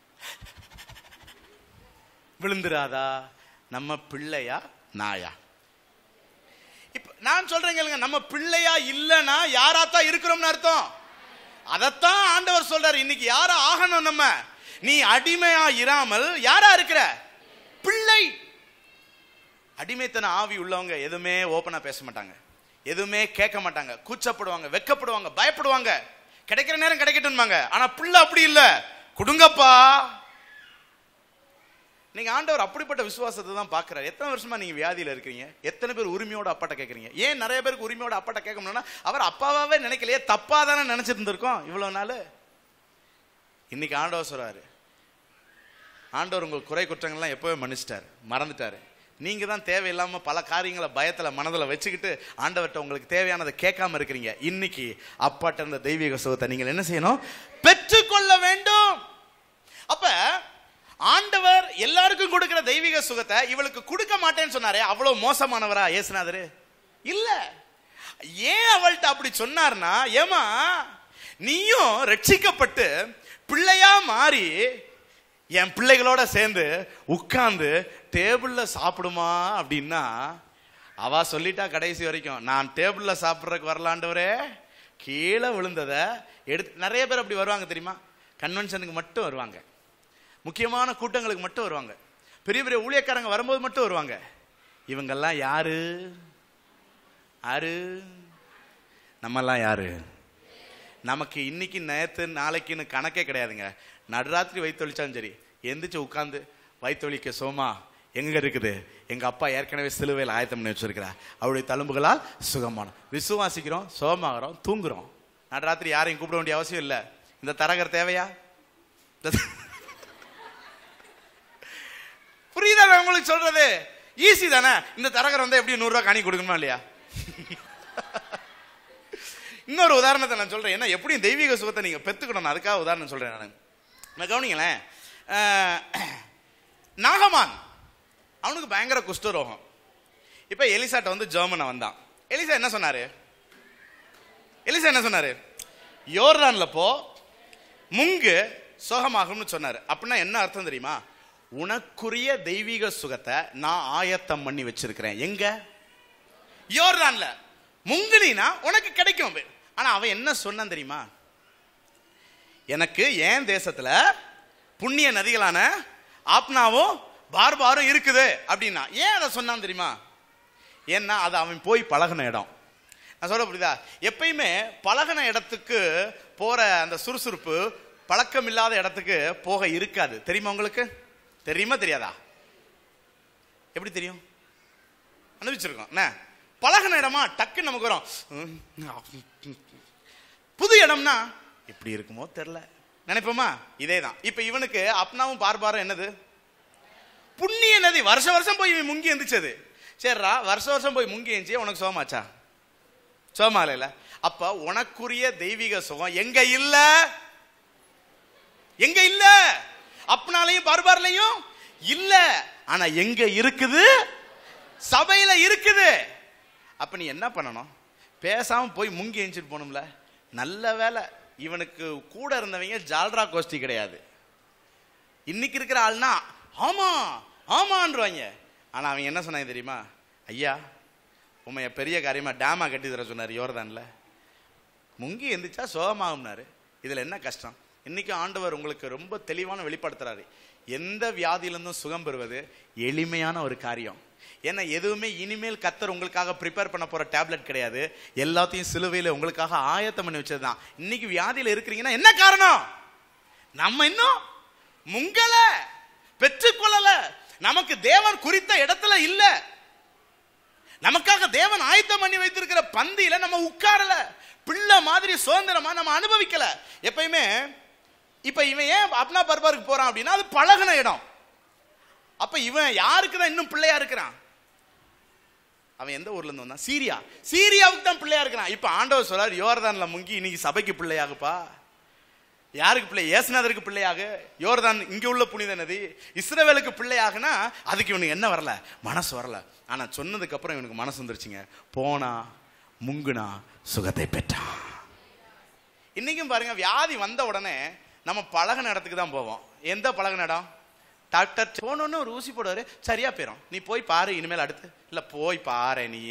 விழுந்துராதா நம்ம பிள்ளையா நாயா இப்ப நான் சொல்றேன் கேளுங்க நம்ம பிள்ளையா இல்லனா யாராத்தான் இருக்கிறோம்னு அர்த்தம் அதத்தான் ஆண்டவர் சொல்றாரு இன்னைக்கு யாரா ஆகணும் நம்ம நீ அடிமையா இராமல் யாரா இருக்கிற பிள்ளை அடிமைத்தன ஆவி உள்ளவங்க எதுவுமே ஓப்பனா பேச மாட்டாங்க எதுவுமே கேட்க மாட்டாங்க கூச்சப்படுவாங்க வெக்கப்படுவாங்க பயப்படுவாங்க கிடைக்கிற நேரம் கிடைக்கட்டும்பாங்க ஆனா பிள்ளை அப்படி இல்ல கொடுங்கப்பா நீங்க ஆண்டவர் அப்படிப்பட்ட விசுவாசத்தை தான் பாக்குறாரு எத்தனை வருஷமா நீங்க வியாதியில இருக்கிறீங்க எத்தனை பேர் உரிமையோட அப்பாட்ட கேக்குறீங்க ஏன் நிறைய பேருக்கு உரிமையோட அப்பாட்ட கேட்க முடியும்னா அவர் அப்பாவாவே நினைக்கலையே தப்பா தானே நினைச்சிட்டு இருந்திருக்கோம் இவ்வளவு நாள் இன்னைக்கு ஆண்டவர் சொல்றாரு ஆண்டவர் உங்க குறை குற்றங்கள்லாம் எப்பவே மன்னிச்சிட்டாரு மறந்துட்டாரு நீங்க தான் தேவையில்லாம பல காரியங்களை பயத்துல மனதுல வச்சுக்கிட்டு ஆண்டவர்கிட்ட உங்களுக்கு தேவையானதை கேட்காம இருக்கிறீங்க இன்னைக்கு அப்பாட்ட இருந்த தெய்வீக சுகத்தை நீங்கள் என்ன செய்யணும் பெற்றுக்கொள்ள வேண்டும் அப்ப ஆண்டவர் எல்லாருக்கும் கொடுக்கிற தெய்வீக சுகத்தை இவளுக்கு கொடுக்க மாட்டேன்னு சொன்னாரே அவ்வளவு மோசமானவரா ஏசுனாதரு இல்ல ஏன் அவள்கிட்ட அப்படி சொன்னார்னா ஏமா நீயும் ரட்சிக்கப்பட்டு பிள்ளையா மாறி என் பிள்ளைகளோட சேர்ந்து உட்கார்ந்து டேபிள்ல சாப்பிடுமா அப்படின்னா அவ சொல்லிட்டா கடைசி வரைக்கும் நான் டேபிள்ல சாப்பிட்றதுக்கு வரலாண்டவரே கீழே விழுந்ததை எடுத்து நிறைய பேர் அப்படி வருவாங்க தெரியுமா கன்வென்ஷனுக்கு மட்டும் வருவாங்க முக்கியமான கூட்டங்களுக்கு மட்டும் வருவாங்க பெரிய பெரிய ஊழியக்காரங்க வரும்போது மட்டும் வருவாங்க இவங்கெல்லாம் யாரு யாரு நம்மெல்லாம் யாரு நமக்கு இன்னைக்கு நேத்து நாளைக்குன்னு கணக்கே கிடையாதுங்க நடுராத்திரி வயிற்றொழிச்சாலும் சரி எந்திரிச்சு உட்காந்து வயிற்றொழிக்க சோமா எங்க இருக்குது எங்க அப்பா ஏற்கனவே சிலுவையில் ஆயத்தம் பண்ணி வச்சிருக்கிறா அவருடைய தழும்புகளால் சுகமானோம் விசுவாசிக்கிறோம் சோமாகிறோம் தூங்குறோம் நடுராத்திரி யாரையும் கூப்பிட வேண்டிய அவசியம் இல்லை இந்த தரகர் தேவையா இந்த- புரியுதா நான் உங்களுக்கு சொல்றது ஈஸி தானே இந்த தரகர் வந்து எப்படி நூறுரூவா காணி கொடுக்கணுமா இல்லையா இன்னொரு உதாரணத்தை நான் சொல்றேன் ஏன்னா எப்படியும் தெய்வீக சுகத்தை நீங்க பெத்துக்கணும் அதுக்காக உதாரணம் சொல்றேன் நான் நான் கவனிங்களேன் அஹ், நாகமான் அவனுக்கு பயங்கர குஷ்டரோகம் இப்ப எலிசாட்ட வந்து ஜெர்மனை வந்தான் எலிசா என்ன சொன்னாரு எலிசா என்ன சொன்னாரு யோர்தான்ல போ முங்கு சுகமாகும்னு சொன்னாரு அப்படின்னா என்ன அர்த்தம் தெரியுமா உனக்குரிய தெய்வீக சுகத்தை நான் ஆயத்தம் பண்ணி வச்சிருக்கிறேன் எங்க யோர்தான்ல முங்குனினா உனக்கு கிடைக்கும் ஆனா அவன் என்ன சொன்னான் தெரியுமா எனக்கு ஏன் தேசத்துல புண்ணிய நதிகளான ஆப்னாவும் பார்பாரும் இருக்குது அப்படின்னா ஏன் அதை சொன்னான் தெரியுமா ஏன்னா அது அவன் போய் பழகின இடம் நான் சொல்ல புரியுதா எப்பயுமே பழகின இடத்துக்கு போற அந்த சுறுசுறுப்பு பழக்கம் இல்லாத இடத்துக்கு போக இருக்காது தெரியுமா உங்களுக்கு தெரியுமா தெரியாதா எப்படி தெரியும் அனுபவிச்சிருக்கோம் என்ன பழகின இடமா டக்கு நமக்கு வரும் புது இடம்னா எப்படி இருக்குமோ தெரியல நினைப்போமா இதே தான் இப்ப இவனுக்கு அப்னாவும் பார்பாரும் என்னது புண்ணிய நதி வருஷ வருஷம் போய் இவன் முங்கி எந்திரிச்சது சரிடா வருஷ வருஷம் போய் முங்கி எந்திரிச்சு உனக்கு சோமாச்சா சோமா இல்ல அப்ப உனக்குரிய தெய்வீக சுகம் எங்க இல்ல எங்க இல்ல அப்னாலையும் பார்பார்லையும் இல்ல ஆனா எங்க இருக்குது சபையில இருக்குது அப்ப நீ என்ன பண்ணணும் பேசாம போய் முங்கி எஞ்சிட்டு போகணும்ல நல்ல வேலை இவனுக்கு கூட இருந்தவங்க ஜால்ரா கோஷ்டி கிடையாது இன்னைக்கு இருக்கிற ஆள்னா ஆமா ஆமான்றவாங்க ஆனா அவங்க என்ன சொன்னாங்க தெரியுமா ஐயா உண்மைய பெரிய காரியமா டேமா கட்டி தர சொன்னார் யோர்தான்ல முங்கி எந்திரிச்சா சோகமாகும்னாரு இதுல என்ன கஷ்டம் இன்னைக்கு ஆண்டவர் உங்களுக்கு ரொம்ப தெளிவான வெளிப்படுத்துறாரு எந்த வியாதியிலிருந்தும் சுகம் பெறுவது எளிமையான ஒரு காரியம் ஏன்னா எதுவுமே இனிமேல் கத்தர் உங்களுக்காக ப்ரிப்பேர் பண்ண போற டேப்லெட் கிடையாது எல்லாத்தையும் சிலுவையில உங்களுக்காக ஆயத்தம் பண்ணி வச்சதுதான் இன்னைக்கு வியாதியில இருக்கிறீங்கன்னா என்ன காரணம் நம்ம இன்னும் முங்கல பெற்றுக்கொள்ளல நமக்கு தேவன் குறித்த இடத்துல இல்ல நமக்காக தேவன் ஆயத்தம் பண்ணி வைத்திருக்கிற பந்தியில நம்ம உட்காரல பிள்ளை மாதிரி சுதந்திரமா நம்ம அனுபவிக்கல எப்பயுமே இப்ப இவன் ஏன் அப்னா பர்பாருக்கு போறான் அப்படின்னா அது பழகுன இடம் அப்ப இவன் யாருக்கு தான் இன்னும் பிள்ளையா இருக்கிறான் அவன் எந்த ஊர்ல இருந்து வந்தான் சீரியா சீரியாவுக்கு தான் பிள்ளையா இருக்கிறான் இப்ப ஆண்டவர் சொல்றாரு யோர்தான்ல முங்கி இன்னைக்கு சபைக்கு பிள்ளையாகுப்பா யாருக்கு பிள்ளை ஏசுநாதருக்கு பிள்ளையாக யோர்தான் இங்க உள்ள புனித நதி இஸ்ரவேலுக்கு பிள்ளையாகனா அதுக்கு இவனுக்கு என்ன வரல மனசு வரல ஆனா சொன்னதுக்கு அப்புறம் இவனுக்கு மனசு வந்துருச்சுங்க போனா முங்குனா சுகத்தை பெற்றான் இன்னைக்கும் பாருங்க வியாதி வந்த உடனே நம்ம பழகின இடத்துக்கு தான் போவோம் எந்த பழகின இடம் டாக்டர் போனோன்னு ஒரு ஊசி போடுவாரு சரியா போயிடும் நீ போய் பாரு இனிமேல் அடுத்து இல்ல போய் பாரு நீ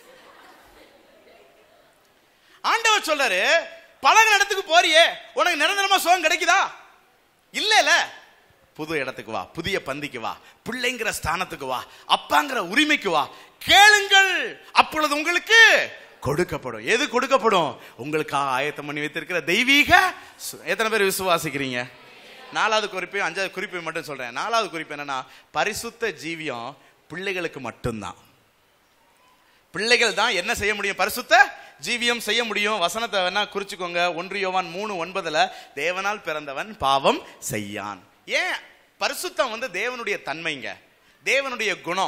ஆண்டவர் சொல்றாரு பழகின இடத்துக்கு போறியே உனக்கு நிரந்தரமா சுகம் கிடைக்குதா இல்ல இல்ல புது இடத்துக்கு வா புதிய பந்திக்கு வா பிள்ளைங்கிற ஸ்தானத்துக்கு வா அப்பாங்கிற உரிமைக்கு வா கேளுங்கள் அப்பொழுது உங்களுக்கு கொடுக்கப்படும் எது கொடுக்கப்படும் உங்களுக்காக ஆயத்தம் பண்ணி வைத்திருக்கிற தெய்வீக சு- எத்தனை பேர் விசுவாசிக்கிறீங்க நாலாவது குறிப்பு அஞ்சாவது குறிப்பு மட்டும் சொல்றேன் நாலாவது குறிப்பு என்னன்னா பரிசுத்த ஜீவியம் பிள்ளைகளுக்கு மட்டும்தான் பிள்ளைகள் தான் என்ன செய்ய முடியும் பரிசுத்த ஜீவியம் செய்ய முடியும் வசனத்தை வேணா குறிச்சுக்கோங்க ஒன்று யோவான் மூணு ஒன்பதுல தேவனால் பிறந்தவன் பாவம் செய்யான் ஏன் பரிசுத்தம் வந்து தேவனுடைய தன்மைங்க தேவனுடைய குணம்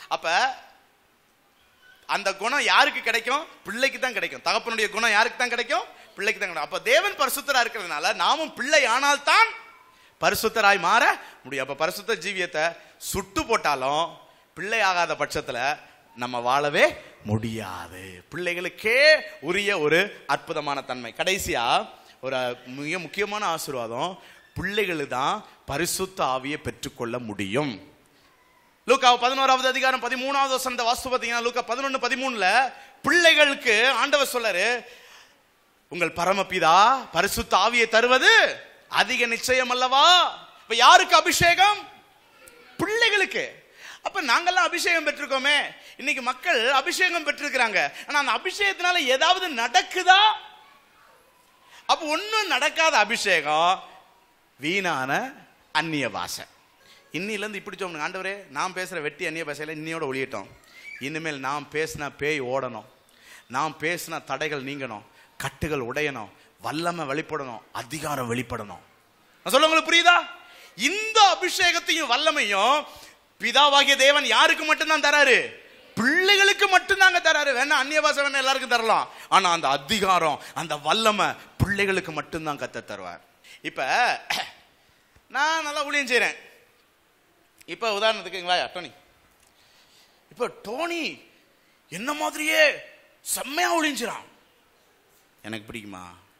அப்ப அந்த குணம் யாருக்கு கிடைக்கும் பிள்ளைக்கு தான் கிடைக்கும் தகப்பனுடைய குணம் யாருக்கு தான் கிடைக்கும் பிள்ளைக்கு தான் கிடைக்கும் அப்ப தேவன் பரிசுத்தரா இருக்கிறதுனால நாமும் பிள்ளை ஆனால் தான் பரிசுத்தராய் மாற முடியும் அப்ப பரிசுத்த ஜீவியத்தை சுட்டு போட்டாலும் பிள்ளை ஆகாத பட்சத்துல நம்ம வாழவே முடியாது பிள்ளைகளுக்கே உரிய ஒரு அற்புதமான தன்மை கடைசியா ஒரு மிக முக்கியமான ஆசீர்வாதம் பிள்ளைகள் தான் பரிசுத்த ஆவியை பெற்றுக்கொள்ள முடியும் லூக்கா பதினோராவது அதிகாரம் பதிமூணாவது வசந்த வாஸ்து பார்த்தீங்கன்னா லூக்கா பதினொன்று பதிமூணுல பிள்ளைகளுக்கு ஆண்டவர் சொல்லரு உங்கள் பரமபிதா பரிசுத்த ஆவியை தருவது அதிக நிச்சயம் அல்லவா இப்ப யாருக்கு அபிஷேகம் பிள்ளைகளுக்கு அப்ப நாங்கெல்லாம் அபிஷேகம் பெற்றிருக்கோமே இன்னைக்கு மக்கள் அபிஷேகம் பெற்றிருக்கிறாங்க ஆனா அந்த அபிஷேகத்தினால ஏதாவது நடக்குதா அப்ப ஒண்ணும் நடக்காத அபிஷேகம் வீணான அந்நிய பாஷை இன்னிலேருந்து இப்படி சொல்லணும் ஆண்டவரே நான் பேசுகிற வெட்டி அந்நிய பாஷையில் இன்னையோட ஒழியட்டும் இனிமேல் நான் பேசினா பேய் ஓடணும் நான் பேசினா தடைகள் நீங்கணும் கட்டுகள் உடையணும் வல்லமை வெளிப்படணும் அதிகாரம் வெளிப்படணும் நான் சொல்ல உங்களுக்கு புரியுதா இந்த அபிஷேகத்தையும் வல்லமையும் பிதாவாகிய தேவன் யாருக்கு மட்டும்தான் தராரு பிள்ளைகளுக்கு மட்டும்தாங்க தராரு வேணா அந்நிய பாஷை வேணா எல்லாருக்கும் தரலாம் ஆனா அந்த அதிகாரம் அந்த வல்லமை பிள்ளைகளுக்கு மட்டும்தான் கத்த தருவார் இப்ப நான் நல்லா ஊழியம் செய்றேன் இப்ப உதாரணத்துக்குங்களா டோனி இப்ப டோனி என்ன மாதிரியே செம்மையா ஒளிஞ்சிரான் எனக்கு பிடிக்குமா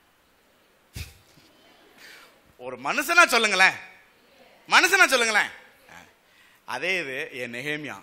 ஒரு மனுஷனா சொல்லுங்களேன் மனுஷனா சொல்லுங்களேன் அதே இது என் நெகேமியா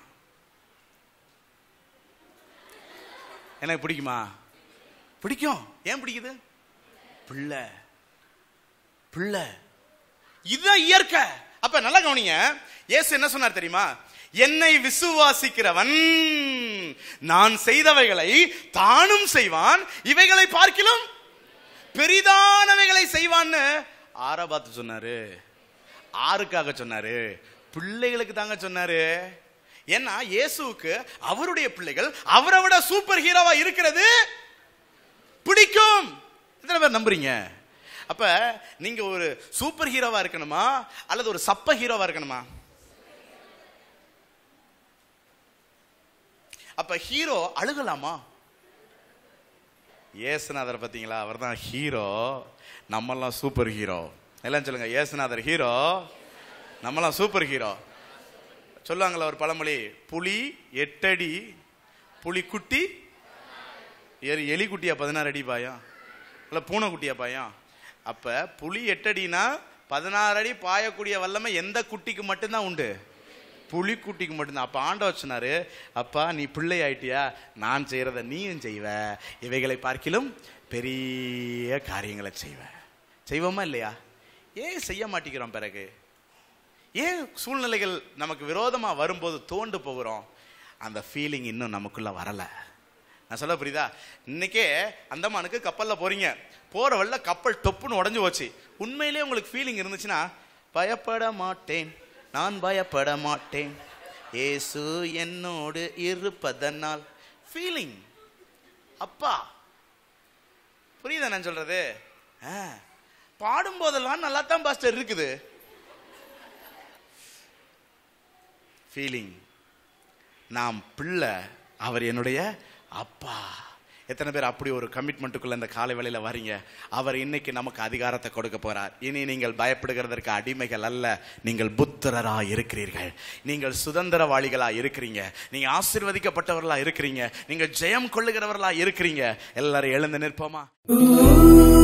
எனக்கு பிடிக்குமா பிடிக்கும் ஏன் பிடிக்குது பிள்ளை பிள்ளை இதுதான் இயற்கை அப்ப நல்லா கவனிங்க இயேசு என்ன சொன்னார் தெரியுமா என்னை விசுவாசிக்கிறவன் நான் செய்தவைகளை தானும் செய்வான் இவைகளை பார்க்கிலும் பெரிதானவைகளை செய்வான்னு ஆற பார்த்து சொன்னாரு ஆருக்காக சொன்னாரு பிள்ளைகளுக்கு தாங்க சொன்னாரு ஏன்னா இயேசுவுக்கு அவருடைய பிள்ளைகள் அவரை விட சூப்பர் ஹீரோவா இருக்கிறது பிடிக்கும் எத்தனை பேர் நம்புறீங்க அப்ப நீங்க ஒரு சூப்பர் ஹீரோவா இருக்கணுமா அல்லது ஒரு சப்ப ஹீரோவா இருக்கணுமா அப்ப ஹீரோ அழுகலாமா ஏசுநாதர் பாத்தீங்களா அவர் தான் ஹீரோ நம்மெல்லாம் சூப்பர் ஹீரோ எல்லாம் சொல்லுங்க ஏசுநாதர் ஹீரோ நம்மெல்லாம் சூப்பர் ஹீரோ சொல்லுவாங்களா ஒரு பழமொழி புலி எட்டடி புலி குட்டி எலி எலி குட்டியா பதினாறு அடி பாயம் இல்ல பூனை குட்டியா பாயம் அப்ப புலி எட்டடினா பதினாறு அடி பாயக்கூடிய வல்லமை எந்த குட்டிக்கு மட்டும்தான் உண்டு புலி குட்டிக்கு மட்டும்தான் அப்ப ஆண்டவர் சொன்னாரு அப்பா நீ பிள்ளை ஆயிட்டியா நான் செய்யறத நீயும் செய்வ இவைகளை பார்க்கிலும் பெரிய காரியங்களை செய்வ செய்வோமா இல்லையா ஏன் செய்ய மாட்டேங்கிறோம் பிறகு ஏன் சூழ்நிலைகள் நமக்கு விரோதமா வரும்போது தோண்டு போகிறோம் அந்த ஃபீலிங் இன்னும் நமக்குள்ள வரல நான் சொல்ல புரியுதா இன்னைக்கே அந்தமானுக்கு கப்பல்ல போறீங்க போற வழில கப்பல் டொப்புன்னு உடஞ்சு போச்சு உண்மையிலேயே உங்களுக்கு ஃபீலிங் இருந்துச்சுன்னா பயப்பட மாட்டேன் நான் பயப்பட மாட்டேன் இயேசு என்னோடு இருப்பதனால் ஃபீலிங் அப்பா புரியுதா நான் சொல்றது ஆ, பாடும்போதெல்லாம் நல்லா தான் பாஸ்டர் இருக்குது ஃபீலிங் நாம் பிள்ளை அவர் என்னுடைய அப்பா எத்தனை பேர் அப்படி ஒரு கமிட்மெண்ட்டுக்குள்ள இந்த காலை வேளையில வரீங்க அவர் இன்னைக்கு நமக்கு அதிகாரத்தை கொடுக்க போறார் இனி நீங்கள் பயப்படுகிறதற்கு அடிமைகள் அல்ல நீங்கள் புத்திரரா இருக்கிறீர்கள் நீங்கள் சுதந்திரவாளிகளா இருக்கிறீங்க நீங்க ஆசீர்வதிக்கப்பட்டவர்களா இருக்கிறீங்க நீங்க ஜெயம் கொள்ளுகிறவர்களா இருக்கிறீங்க எல்லாரும் எழுந்து நிற்போமா